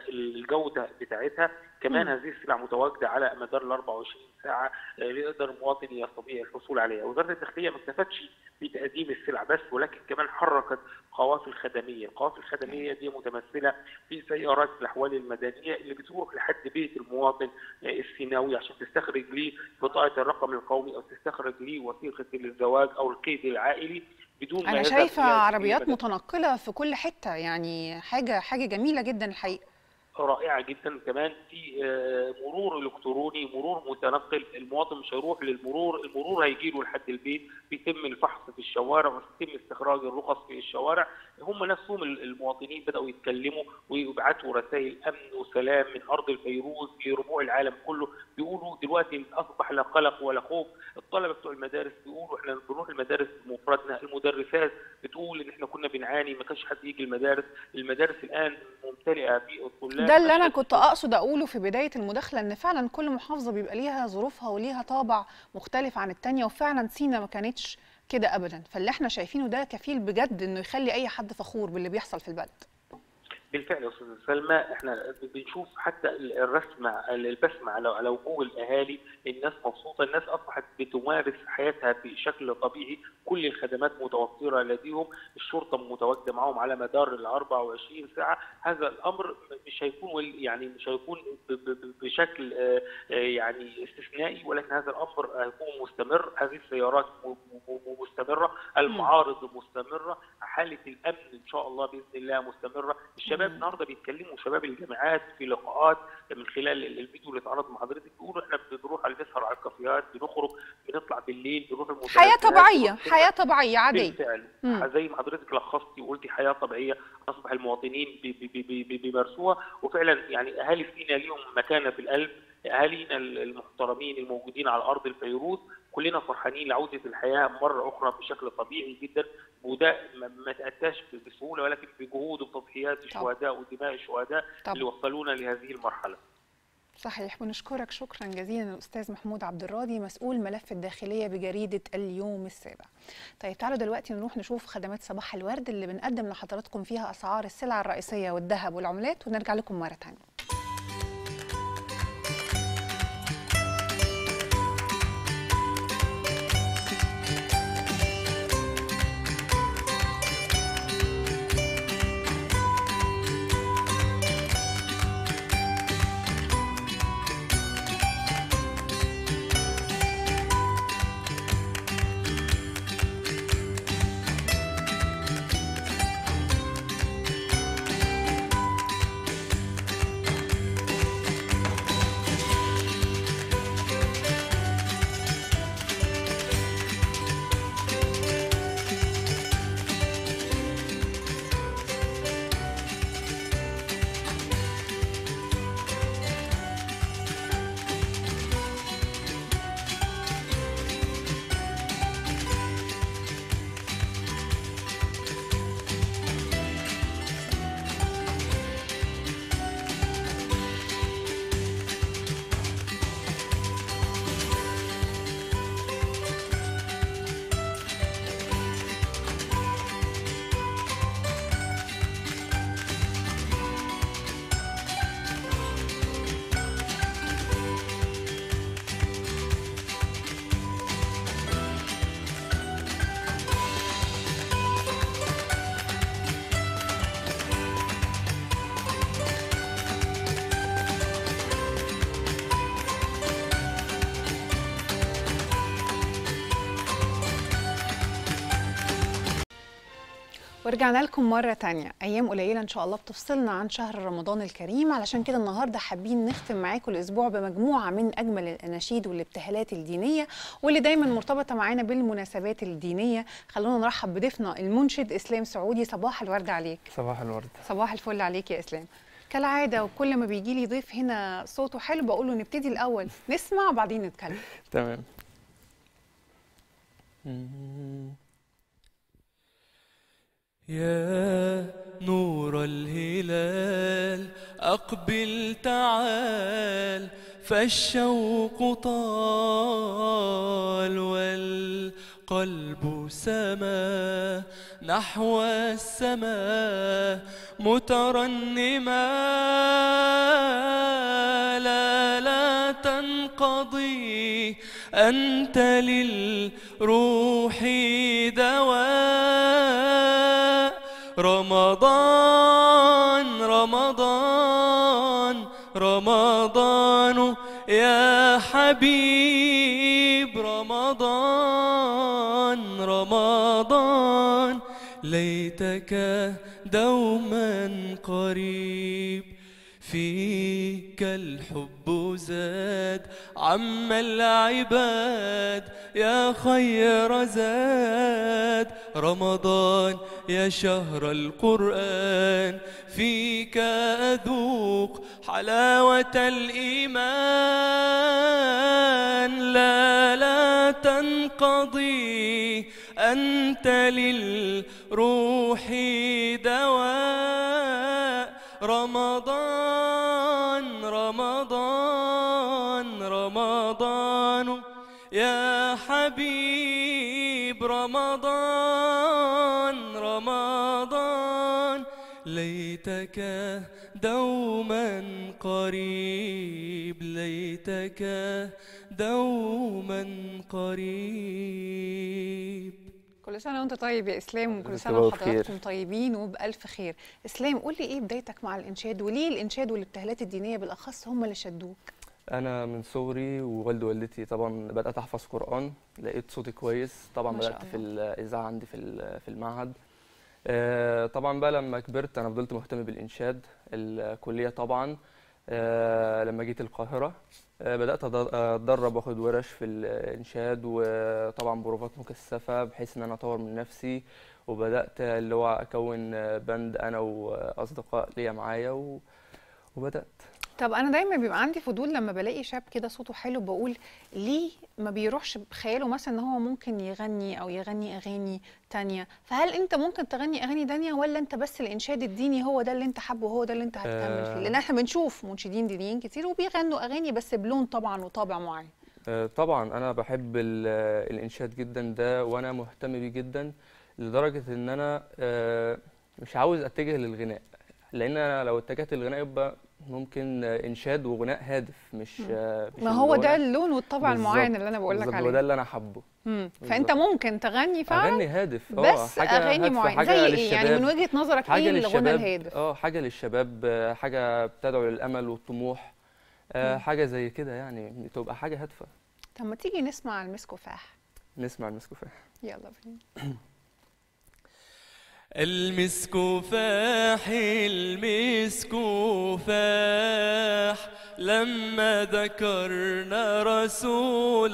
[SPEAKER 23] والجوده بتاعتها كمان
[SPEAKER 1] مم.
[SPEAKER 23] هذه السلع متواجده على مدار ال 24 ساعه آه، يقدر المواطن يستطيع الحصول عليها، وزاره الداخليه ما اكتفتش بتقديم السلع بس ولكن كمان حركت قوافل خدميه، القوافل الخدميه دي متمثله في سيارات الاحوال المدنيه اللي بتروح لحد بيت المواطن آه، السيناوي عشان تستخرج ليه بطاقه الرقم القومي او تستخرج ليه وثيقه الزواج او القيد العائلي بدون ما
[SPEAKER 1] انا
[SPEAKER 23] يذهب
[SPEAKER 1] شايفه
[SPEAKER 23] إلى
[SPEAKER 1] عربيات
[SPEAKER 23] السينما.
[SPEAKER 1] متنقله في كل حته يعني حاجه حاجه جميله جدا الحقيقه
[SPEAKER 23] رائعه جدا كمان في آه، مرور الكتروني مرور متنقل المواطن مش هيروح للمرور المرور هيجي له لحد البيت بيتم الفحص في الشوارع ويتم استخراج الرخص في الشوارع هم نفسهم المواطنين بداوا يتكلموا ويبعتوا رسائل امن وسلام من ارض الفيروز لربوع العالم كله بيقولوا دلوقتي اصبح لا قلق ولا خوف الطلبه بتوع المدارس بيقولوا احنا بنروح المدارس بمفردنا المدرسات بتقول ان احنا كنا بنعاني ما كانش حد يجي المدارس المدارس الان ممتلئه بالطلاب
[SPEAKER 1] ده اللي انا كنت اقصد اقوله في بدايه المداخله ان فعلا كل محافظه بيبقى ليها ظروفها وليها طابع مختلف عن التانية وفعلا سينا ما كانتش كده ابدا فاللي احنا شايفينه ده كفيل بجد انه يخلي اي حد فخور باللي بيحصل في البلد
[SPEAKER 23] بالفعل يا استاذ سلمى احنا بنشوف حتى الرسمه البسمه على على وجوه الاهالي الناس مبسوطه الناس اصبحت بتمارس حياتها بشكل طبيعي كل الخدمات متوفره لديهم الشرطه متواجده معاهم على مدار ال 24 ساعه هذا الامر مش هيكون وال- يعني مش هيكون ب- ب- ب- بشكل آه، آه، يعني استثنائي ولكن هذا الامر هيكون مستمر هذه السيارات م- م- م- مستمره المعارض مستمره حاله الامن ان شاء الله باذن الله مستمره الشباب النهارده بيتكلموا شباب الجامعات في لقاءات من خلال ال- الفيديو اللي اتعرض مع حضرتك بيقولوا احنا بنروح على نسهر على الكافيهات بنخرج بنطلع بالليل بنروح المنتزهات
[SPEAKER 1] حياه طبيعيه
[SPEAKER 23] بنروح-
[SPEAKER 1] حياه طبيعيه عاديه
[SPEAKER 23] بالفعل
[SPEAKER 1] مم.
[SPEAKER 23] زي ما حضرتك لخصتي وقلتي حياه طبيعيه اصبح المواطنين بي- بي- بي- بي- بيمارسوها وفعلا يعني اهالي سينا ليهم مكانه في القلب اهالينا المحترمين الموجودين على ارض الفيروز كلنا فرحانين لعوده الحياه مره اخرى بشكل طبيعي جدا وده ما- ما تاتاش بسهوله ولكن بجهود وتضحيات الشهداء ودماء الشهداء
[SPEAKER 1] طبعا.
[SPEAKER 23] اللي وصلونا لهذه المرحله
[SPEAKER 1] صحيح بنشكرك شكرا جزيلا الاستاذ محمود عبد الراضي مسؤول ملف الداخليه بجريده اليوم السابع. طيب تعالوا دلوقتي نروح نشوف خدمات صباح الورد اللي بنقدم لحضراتكم فيها اسعار السلع الرئيسيه والذهب والعملات ونرجع لكم مره ثانيه. ورجعنا لكم مرة تانية أيام قليلة إن شاء الله بتفصلنا عن شهر رمضان الكريم علشان كده النهاردة حابين نختم معاكم الأسبوع بمجموعة من أجمل الأناشيد والابتهالات الدينية واللي دايما مرتبطة معانا بالمناسبات الدينية خلونا نرحب بضيفنا المنشد إسلام سعودي صباح الورد عليك
[SPEAKER 4] صباح الورد
[SPEAKER 1] صباح الفل عليك يا إسلام كالعادة وكل ما بيجي لي ضيف هنا صوته حلو بقول له نبتدي الأول نسمع وبعدين نتكلم
[SPEAKER 4] تمام
[SPEAKER 6] يا نور الهلال أقبل تعال فالشوق طال والقلب سما نحو السماء مترنما لا لا تنقضي أنت للروح دواء رمضان رمضان رمضان يا حبيب رمضان رمضان ليتك دوما قريب فيك الحب زاد عم العباد يا خير زاد رمضان يا شهر القرآن فيك أذوق حلاوة الإيمان لا لا تنقضي أنت للروح دواء رمضان رمضان رمضان يا حبيب رمضان رمضان ليتك دوما قريب ليتك دوما قريب
[SPEAKER 1] كل سنه وانت طيب يا اسلام وكل
[SPEAKER 4] وانت
[SPEAKER 1] سنه
[SPEAKER 4] بخير.
[SPEAKER 1] وحضراتكم طيبين وبالف خير اسلام قول لي ايه بدايتك مع الانشاد وليه الانشاد والابتهالات الدينيه بالاخص هم اللي شدوك
[SPEAKER 4] انا من صغري ووالدي ووالدتي طبعا بدات احفظ قران لقيت صوتي كويس طبعا
[SPEAKER 1] ما شاء
[SPEAKER 4] بدات في الاذاعه عندي في ال- في المعهد آه، طبعا بقى لما كبرت انا فضلت مهتم بالانشاد الكليه طبعا آه، لما جيت القاهره آه، بدات أد- اتدرب واخد ورش في الانشاد وطبعا بروفات مكثفه بحيث ان انا اطور من نفسي وبدات اللي هو اكون بند انا واصدقاء ليا معايا و- وبدات
[SPEAKER 1] طب انا دايما بيبقى عندي فضول لما بلاقي شاب كده صوته حلو بقول ليه ما بيروحش بخياله مثلا ان هو ممكن يغني او يغني اغاني تانية فهل انت ممكن تغني اغاني تانية ولا انت بس الانشاد الديني هو ده اللي انت حابه وهو ده اللي انت هتكمل فيه
[SPEAKER 4] آه.
[SPEAKER 1] لان احنا بنشوف منشدين دينيين كتير وبيغنوا اغاني بس بلون طبعا وطابع معين
[SPEAKER 4] آه، طبعا انا بحب ال- الانشاد جدا ده وانا مهتم بيه جدا لدرجه ان انا آه، مش عاوز اتجه للغناء لان انا لو اتجهت للغناء يبقى ممكن آه، انشاد وغناء هادف مش آه، مش
[SPEAKER 1] ما
[SPEAKER 4] اللي
[SPEAKER 1] هو ده اللون والطبع
[SPEAKER 4] بالظبط،
[SPEAKER 1] المعين اللي انا بقول لك
[SPEAKER 4] بالظبط،
[SPEAKER 1] عليه
[SPEAKER 4] وده اللي انا حابه
[SPEAKER 1] مم.
[SPEAKER 4] بالظبط.
[SPEAKER 1] فانت ممكن تغني فعلا
[SPEAKER 4] اغني هادف اه
[SPEAKER 1] بس
[SPEAKER 4] حاجه
[SPEAKER 1] اغاني
[SPEAKER 4] هادفة،
[SPEAKER 1] معينه
[SPEAKER 4] حاجه
[SPEAKER 1] زي ايه يعني
[SPEAKER 4] للشباب
[SPEAKER 1] من وجهه نظرك
[SPEAKER 4] حاجه
[SPEAKER 1] ايه الغنى
[SPEAKER 4] للشباب
[SPEAKER 1] الهادف
[SPEAKER 4] اه حاجه للشباب آه، حاجه بتدعو للامل والطموح آه،
[SPEAKER 1] مم.
[SPEAKER 4] حاجه زي كده يعني تبقى حاجه هادفه
[SPEAKER 1] طب ما تيجي نسمع المسكوفاح
[SPEAKER 4] نسمع المسكوفاه
[SPEAKER 1] يلا بينا
[SPEAKER 6] المسك فاح المسك فاح لما ذكرنا رسول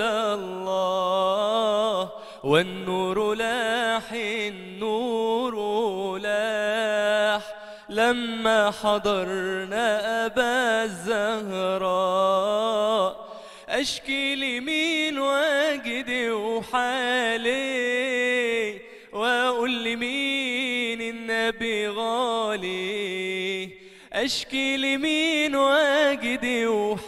[SPEAKER 6] الله والنور لاح النور لاح لما حضرنا أبا الزهراء أشكي لمين واجدي وحالي وأقول لمين النبي غالي أشكي لمين واجدي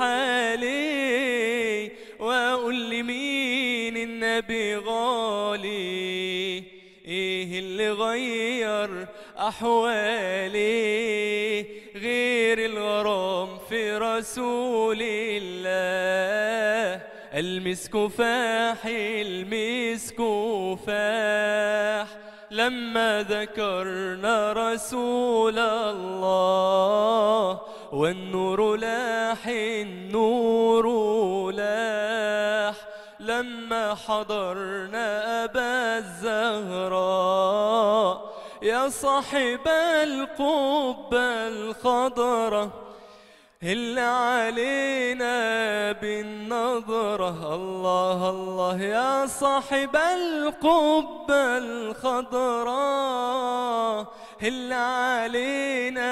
[SPEAKER 6] وحالي وأقول لمين النبي غالي إيه اللي غير أحوالي غير الغرام في رسول الله المسك فاح المسك فاح لما ذكرنا رسول الله والنور لاح النور لاح لما حضرنا أبا الزهراء يا صاحب القبة الخضراء اللي علينا بالنظرة الله الله يا صاحب القبة الخضراء اللي علينا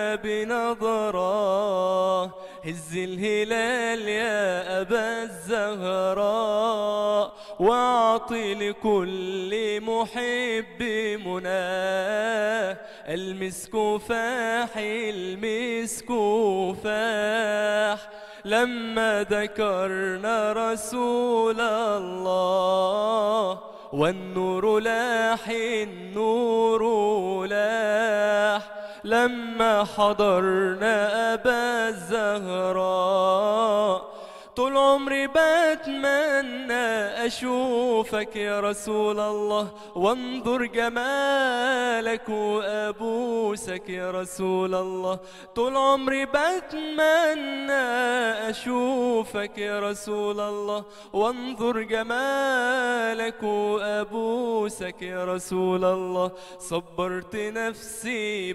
[SPEAKER 6] بنظرة هز الهلال يا أبا الزهراء واعطي لكل محب مناه المسك فاح المسك فاح لما ذكرنا رسول الله والنور لاح النور لاح لما حضرنا أبا الزهراء طول عمري بتمنى أشوفك يا رسول الله وانظر جمالك وأبوسك يا رسول الله طول عمري بتمنى أشوفك يا رسول الله وانظر جمالك وأبوسك يا رسول الله صبرت نفسي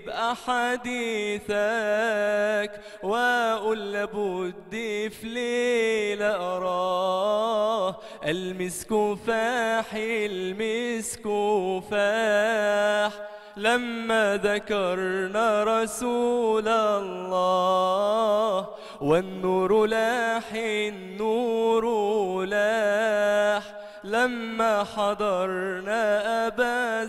[SPEAKER 6] بأحاديثك وأقول لابد في ليلة أراه المسك فاح المسك فاح لما ذكرنا رسول الله والنور لاح النور لاح لما حضرنا أبا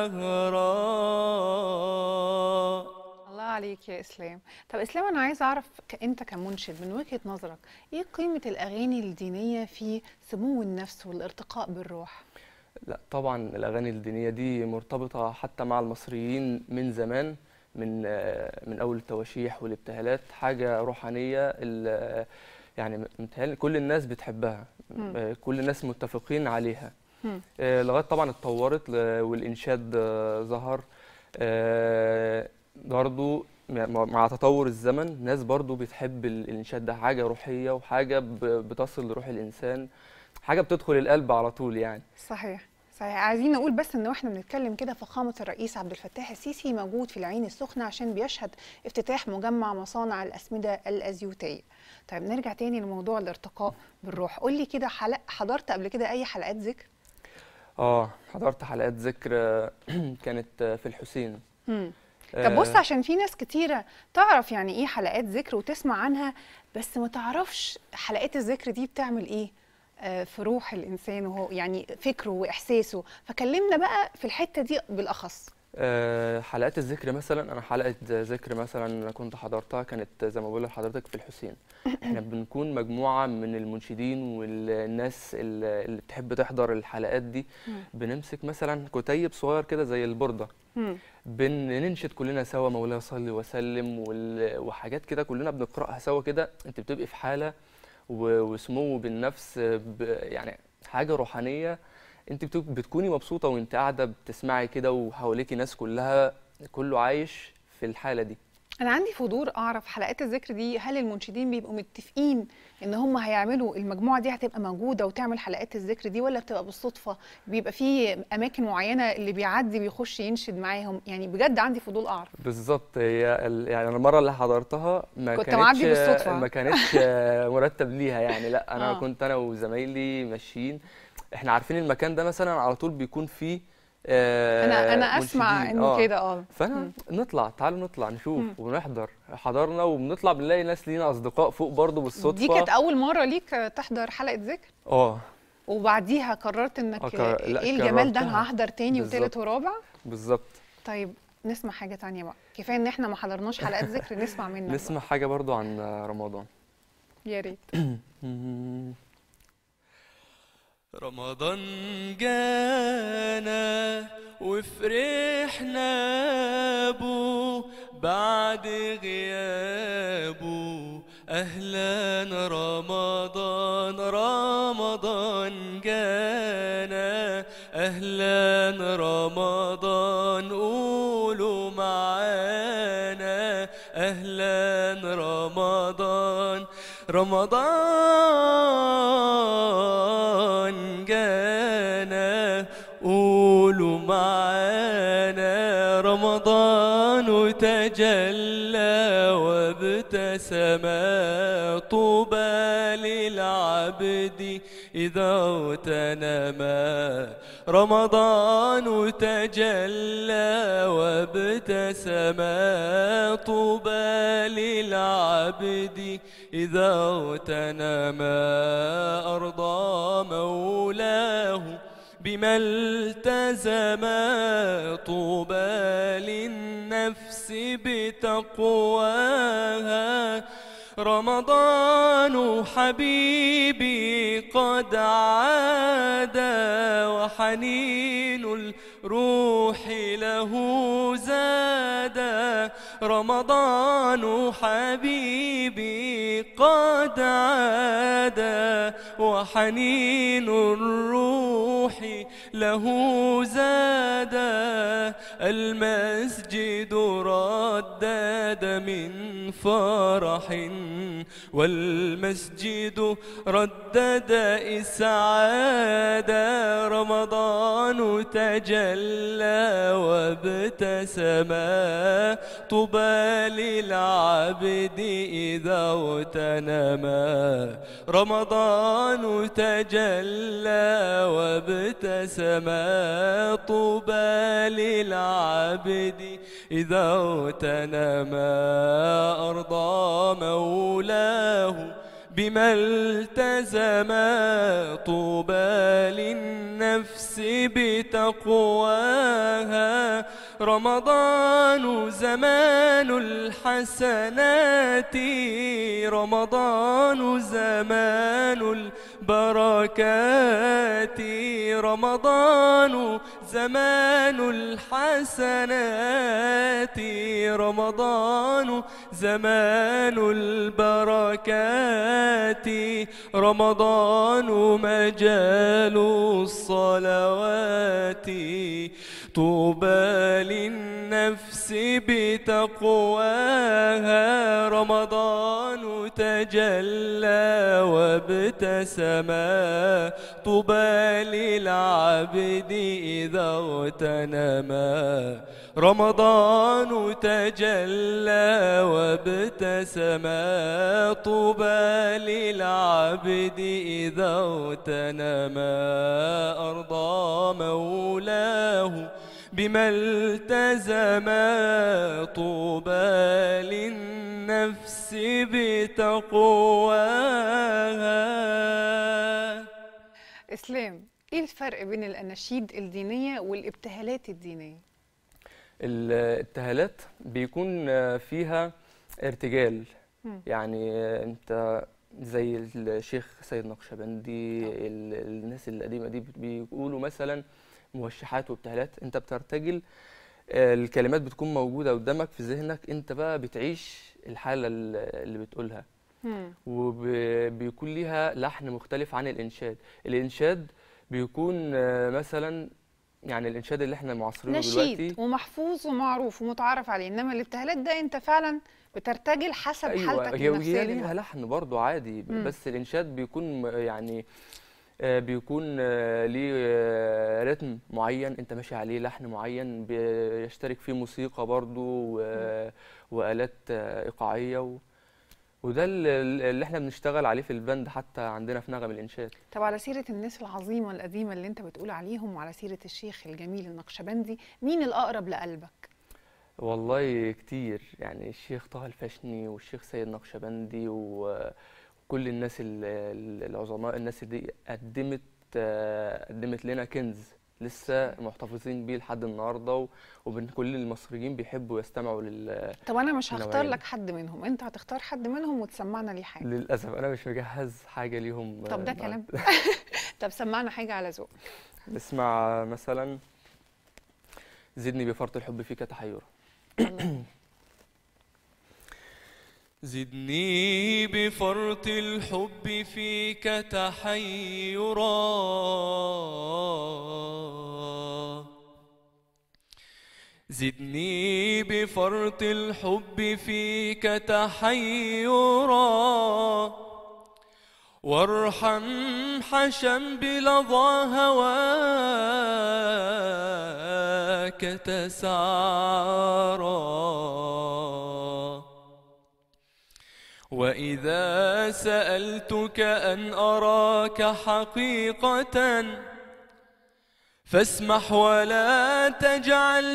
[SPEAKER 6] الزهراء
[SPEAKER 1] الله عليك يا اسلام طب اسلام انا عايز اعرف ك- انت كمنشد من وجهة نظرك ايه قيمة الاغاني الدينية في سمو النفس والارتقاء بالروح
[SPEAKER 4] لا طبعا الأغاني الدينية دي مرتبطة حتى مع المصريين من زمان من آه، من اول التواشيح والابتهالات حاجه روحانيه ال- يعني متهيألي كل الناس بتحبها
[SPEAKER 1] مم.
[SPEAKER 4] آه، كل الناس متفقين عليها
[SPEAKER 1] مم.
[SPEAKER 4] آه، لغايه طبعا اتطورت ل- والانشاد آه، ظهر آه، برضو مع مع تطور الزمن ناس برضو بتحب ال- الانشاد ده حاجه روحيه وحاجه ب- بتصل لروح الانسان حاجه بتدخل القلب على طول يعني
[SPEAKER 1] صحيح صحيح عايزين نقول بس ان واحنا بنتكلم كده فخامه الرئيس عبد الفتاح السيسي موجود في العين السخنه عشان بيشهد افتتاح مجمع مصانع الاسمده الازيوتيه طيب نرجع تاني لموضوع الارتقاء بالروح قول لي كده حلق حضرت قبل كده اي حلقات ذكر
[SPEAKER 4] اه حضرت حلقات ذكر آه، كانت آه، في الحسين
[SPEAKER 1] مم. طب بص
[SPEAKER 4] آه،
[SPEAKER 1] عشان في ناس كتيرة تعرف يعني ايه حلقات ذكر وتسمع عنها بس ما تعرفش حلقات الذكر دي بتعمل ايه آه، في روح الانسان وهو يعني فكره واحساسه فكلمنا بقى في الحتة دي بالاخص
[SPEAKER 4] آه، حلقات الذكر مثلا انا حلقه ذكر مثلا انا كنت حضرتها كانت زي ما بقول لحضرتك في الحسين احنا بنكون مجموعه من المنشدين والناس اللي اللي بتحب تحضر الحلقات دي
[SPEAKER 1] مم.
[SPEAKER 4] بنمسك مثلا كتيب صغير كده زي البورده
[SPEAKER 1] مم.
[SPEAKER 4] بننشد كلنا سوا مولاي صل وسلم وال- وحاجات كده كلنا بنقراها سوا كده انت بتبقي في حاله و- وسمو بالنفس ب- يعني حاجه روحانيه انت بت- بتكوني مبسوطه وانت قاعده بتسمعي كده وحواليكي ناس كلها كله عايش في الحاله دي
[SPEAKER 1] انا عندي فضول اعرف حلقات الذكر دي هل المنشدين بيبقوا متفقين ان هم هيعملوا المجموعه دي هتبقى موجوده وتعمل حلقات الذكر دي ولا بتبقى بالصدفه بيبقى في اماكن معينه اللي بيعدي بيخش ينشد معاهم يعني بجد عندي فضول اعرف
[SPEAKER 4] بالظبط هي ال- يعني أنا المره اللي حضرتها ما
[SPEAKER 1] كنت
[SPEAKER 4] كانتش
[SPEAKER 1] معدي بالصدفة.
[SPEAKER 4] ما كانتش مرتب ليها يعني لا انا
[SPEAKER 1] آه.
[SPEAKER 4] كنت انا وزمايلي ماشيين احنا عارفين المكان ده مثلا على طول بيكون فيه آه،
[SPEAKER 1] انا انا اسمع
[SPEAKER 4] منشدين.
[SPEAKER 1] انه
[SPEAKER 4] آه.
[SPEAKER 1] كده اه
[SPEAKER 4] فانا
[SPEAKER 1] مم.
[SPEAKER 4] نطلع تعالوا نطلع نشوف
[SPEAKER 1] مم.
[SPEAKER 4] ونحضر حضرنا وبنطلع بنلاقي ناس لينا اصدقاء فوق برضه بالصدفه
[SPEAKER 1] دي كانت اول مره ليك تحضر حلقه ذكر
[SPEAKER 4] اه
[SPEAKER 1] وبعديها قررت انك
[SPEAKER 4] آه، كر- لا،
[SPEAKER 1] ايه الجمال ده
[SPEAKER 4] كررتها.
[SPEAKER 1] انا هحضر تاني وتالت
[SPEAKER 4] بالظبط.
[SPEAKER 1] ورابع
[SPEAKER 4] بالظبط
[SPEAKER 1] طيب نسمع حاجه تانية بقى كفايه ان احنا ما حضرناش حلقات ذكر نسمع منك بقى.
[SPEAKER 4] نسمع حاجه برضه عن رمضان
[SPEAKER 1] يا ريت
[SPEAKER 6] رمضان جانا وفرحنا بو بعد غيابه أهلا رمضان رمضان جانا أهلا رمضان قولوا معانا أهلا رمضان رمضان جانا قولوا معانا رمضان تجلى وابتسم طوبى للعبد إذا اغتنما رمضان تجلى وابتسم طوبى للعبد إذا اغتنما أرضى مولاه بما التزم طوبى للنفس بتقواها رمضان حبيبي قد عاد وحنين الروح له زاد رمضان حبيبي قد عاد وحنين الروح له زاد المسجد ردد من فرح والمسجد ردد إسعاد رمضان تجلى وابتسم طوبى للعبد إذا اغتنما رمضان تجلى وابتسم طوبى للعبد إذا اغتنما أرضى مولاه بما التزم طوبى للنفس بتقواها رمضان زمان الحسنات رمضان زمان
[SPEAKER 7] البركات رمضان زمان الحسنات رمضان زمان البركات رمضان مجال الصلوات طوبى للنفس بتقواها رمضان تجلى وابتسما طوبى للعبد إذا اغتنما رمضان تجلى وابتسما طوبى للعبد إذا اغتنما أرضى مولاه بما التزما طوبى للنفس بتقواها
[SPEAKER 1] اسلام ايه الفرق بين الاناشيد الدينيه والابتهالات الدينيه
[SPEAKER 4] الابتهالات بيكون فيها ارتجال
[SPEAKER 1] مم.
[SPEAKER 4] يعني انت زي الشيخ سيد نقشبندي ال- الناس القديمه دي بيقولوا مثلا موشحات وابتهالات انت بترتجل آه، الكلمات بتكون موجوده قدامك في ذهنك انت بقى بتعيش الحاله ال- اللي بتقولها وبيكون ليها لحن مختلف عن الانشاد الانشاد بيكون آه، مثلا يعني الانشاد اللي احنا معاصرينه دلوقتي
[SPEAKER 1] نشيد ومحفوظ ومعروف ومتعارف عليه انما الابتهالات ده انت فعلا بترتجل حسب حالتك
[SPEAKER 4] هي
[SPEAKER 1] النفسيه
[SPEAKER 4] هي ليها
[SPEAKER 1] دلوقتي.
[SPEAKER 4] لحن برضه عادي
[SPEAKER 1] مم.
[SPEAKER 4] بس الانشاد بيكون م- يعني آه، بيكون آه، ليه آه، رتم معين انت ماشي عليه لحن معين بيشترك فيه موسيقى برضه و- والات آه، ايقاعيه و... وده ال- ال- اللي احنا بنشتغل عليه في البند حتى عندنا في نغم الانشاد
[SPEAKER 1] طب على سيره الناس العظيمه القديمه اللي انت بتقول عليهم وعلى سيره الشيخ الجميل النقشبندي مين الاقرب لقلبك
[SPEAKER 4] والله كتير يعني الشيخ طه الفاشني والشيخ سيد نقشبندي و- وكل الناس ال- ال- العظماء الناس دي قدمت آه، قدمت لنا كنز لسه محتفظين بيه لحد النهارده و- وبن كل المصريين بيحبوا يستمعوا لل
[SPEAKER 1] طب انا مش هختار
[SPEAKER 4] النوعية دي.
[SPEAKER 1] لك حد منهم انت هتختار حد منهم وتسمعنا ليه حاجه
[SPEAKER 4] للاسف انا مش مجهز حاجه ليهم
[SPEAKER 1] طب ده
[SPEAKER 4] آه،
[SPEAKER 1] كلام
[SPEAKER 4] بعد.
[SPEAKER 1] طب سمعنا حاجه على ذوق
[SPEAKER 4] نسمع مثلا زدني بفرط الحب فيك تحيرا زدني بفرط الحب فيك تحيرا زدني بفرط الحب فيك تحيرا وارحم حشم بلظى هواك تسعرا وإذا سألتك أن أراك حقيقة فاسمح ولا تجعل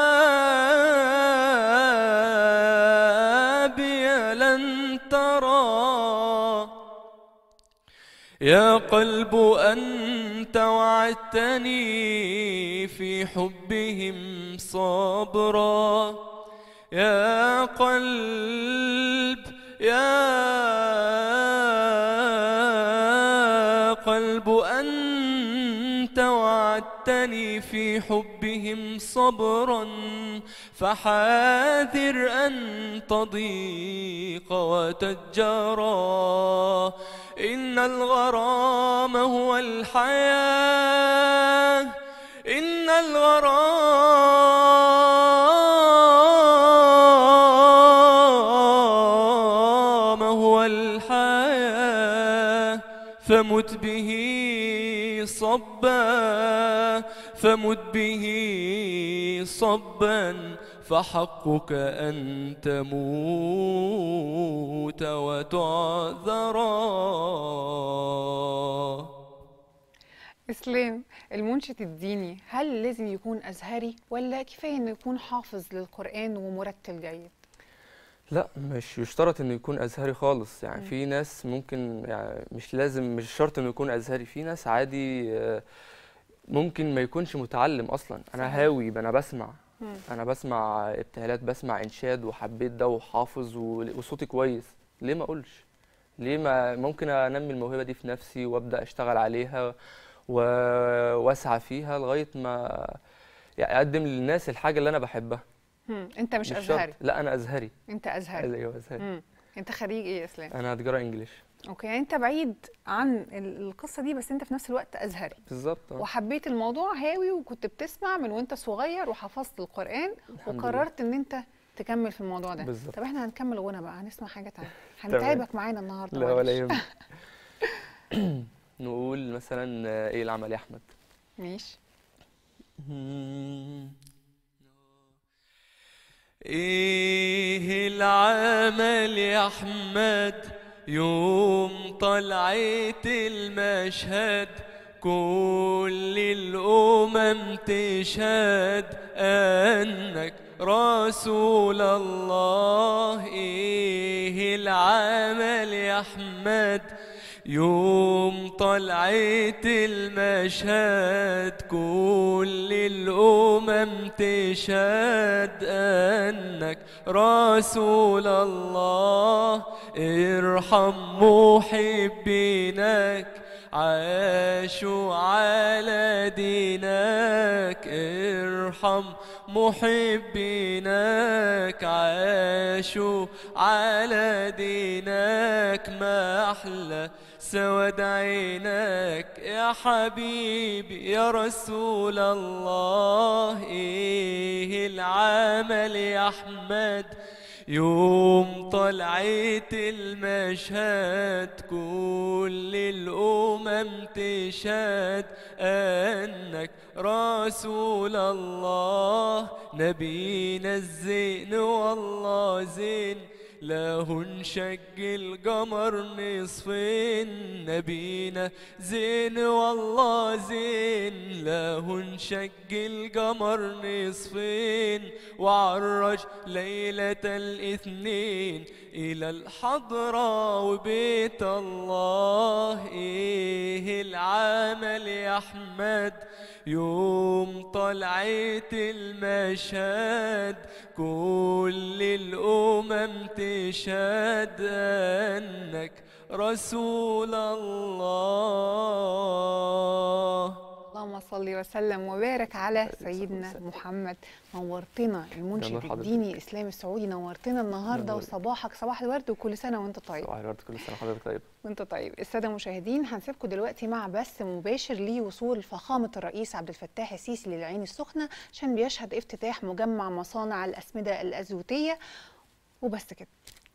[SPEAKER 4] جوابي لن ترى يا قلب أنت وعدتني في حبهم صبرا يا قلب يا قلب أنت وعدتني في حبهم صبرا فحاذر أن تضيق وتجرى إن الغرام هو الحياة إن الغرام هو الحياة فمت به صبا فمت به صبا فحقك أن تموت وتعذرا
[SPEAKER 1] اسلام المنشد الديني هل لازم يكون ازهري ولا كفايه انه يكون حافظ للقران ومرتل جيد
[SPEAKER 4] لا مش يشترط انه يكون ازهري خالص يعني
[SPEAKER 1] مم.
[SPEAKER 4] في ناس ممكن يعني مش لازم مش شرط انه يكون ازهري في ناس عادي آه، ممكن ما يكونش متعلم اصلا انا
[SPEAKER 1] صحيح.
[SPEAKER 4] هاوي انا بسمع
[SPEAKER 1] مم.
[SPEAKER 4] انا بسمع ابتهالات بسمع انشاد وحبيت ده وحافظ و- وصوتي كويس ليه ما اقولش ليه ما ممكن انمي الموهبه دي في نفسي وابدا اشتغل عليها و... واسعى فيها لغايه ما يعني اقدم للناس الحاجه اللي انا بحبها
[SPEAKER 1] مم. انت مش,
[SPEAKER 4] شرط.
[SPEAKER 1] ازهري
[SPEAKER 4] لا انا ازهري
[SPEAKER 1] انت ازهري
[SPEAKER 4] ايوه ازهري
[SPEAKER 1] مم. انت خريج ايه يا اسلام
[SPEAKER 4] انا تجاره انجليش
[SPEAKER 1] اوكي يعني انت بعيد عن ال- القصه دي بس انت في نفس الوقت ازهري
[SPEAKER 4] بالظبط آه.
[SPEAKER 1] وحبيت الموضوع هاوي وكنت بتسمع من وانت صغير وحفظت القران
[SPEAKER 4] الحمد
[SPEAKER 1] وقررت ان انت تكمل في الموضوع ده
[SPEAKER 4] بالظبط.
[SPEAKER 1] طب احنا هنكمل غنى بقى هنسمع حاجه تانية
[SPEAKER 4] تمام.
[SPEAKER 1] هنتعبك معانا النهارده
[SPEAKER 4] لا ولا
[SPEAKER 1] معلش.
[SPEAKER 4] يهمك نقول مثلا آه، ايه العمل يا احمد
[SPEAKER 1] ماشي
[SPEAKER 7] ايه العمل يا احمد يوم طلعت المشهد كل الامم تشهد انك رسول الله ايه العمل يا احمد يوم طلعت المشهد كل الأمم تشهد أنك رسول الله ارحم محبينك عاشوا على دينك ارحم محبينك عاشوا على دينك ما أحلى سود عينك يا حبيبي يا رسول الله ايه العمل يا احمد يوم طلعت المشهد كل الأمم تشهد أنك رسول الله نبينا الزين والله زين له نشق القمر نصفين نبينا زين والله زين له نشق القمر نصفين وعرج ليلة الاثنين إلى الحضرة وبيت الله إيه العمل يا أحمد يوم طلعت المشهد كل الأمم تشهد أنك رسول الله
[SPEAKER 1] اللهم صل وسلم وبارك على سيدنا محمد نورتنا المنشد
[SPEAKER 4] نور حضرتك.
[SPEAKER 1] الديني الاسلامي السعودي نورتنا النهارده
[SPEAKER 4] نور.
[SPEAKER 1] وصباحك صباح الورد وكل سنه وانت طيب
[SPEAKER 4] صباح الورد كل سنه وحضرتك طيب
[SPEAKER 1] وانت طيب الساده المشاهدين هنسيبكم دلوقتي مع بث مباشر لوصول فخامه الرئيس عبد الفتاح السيسي للعين السخنه عشان بيشهد افتتاح مجمع مصانع الاسمده الازوتيه وبس كده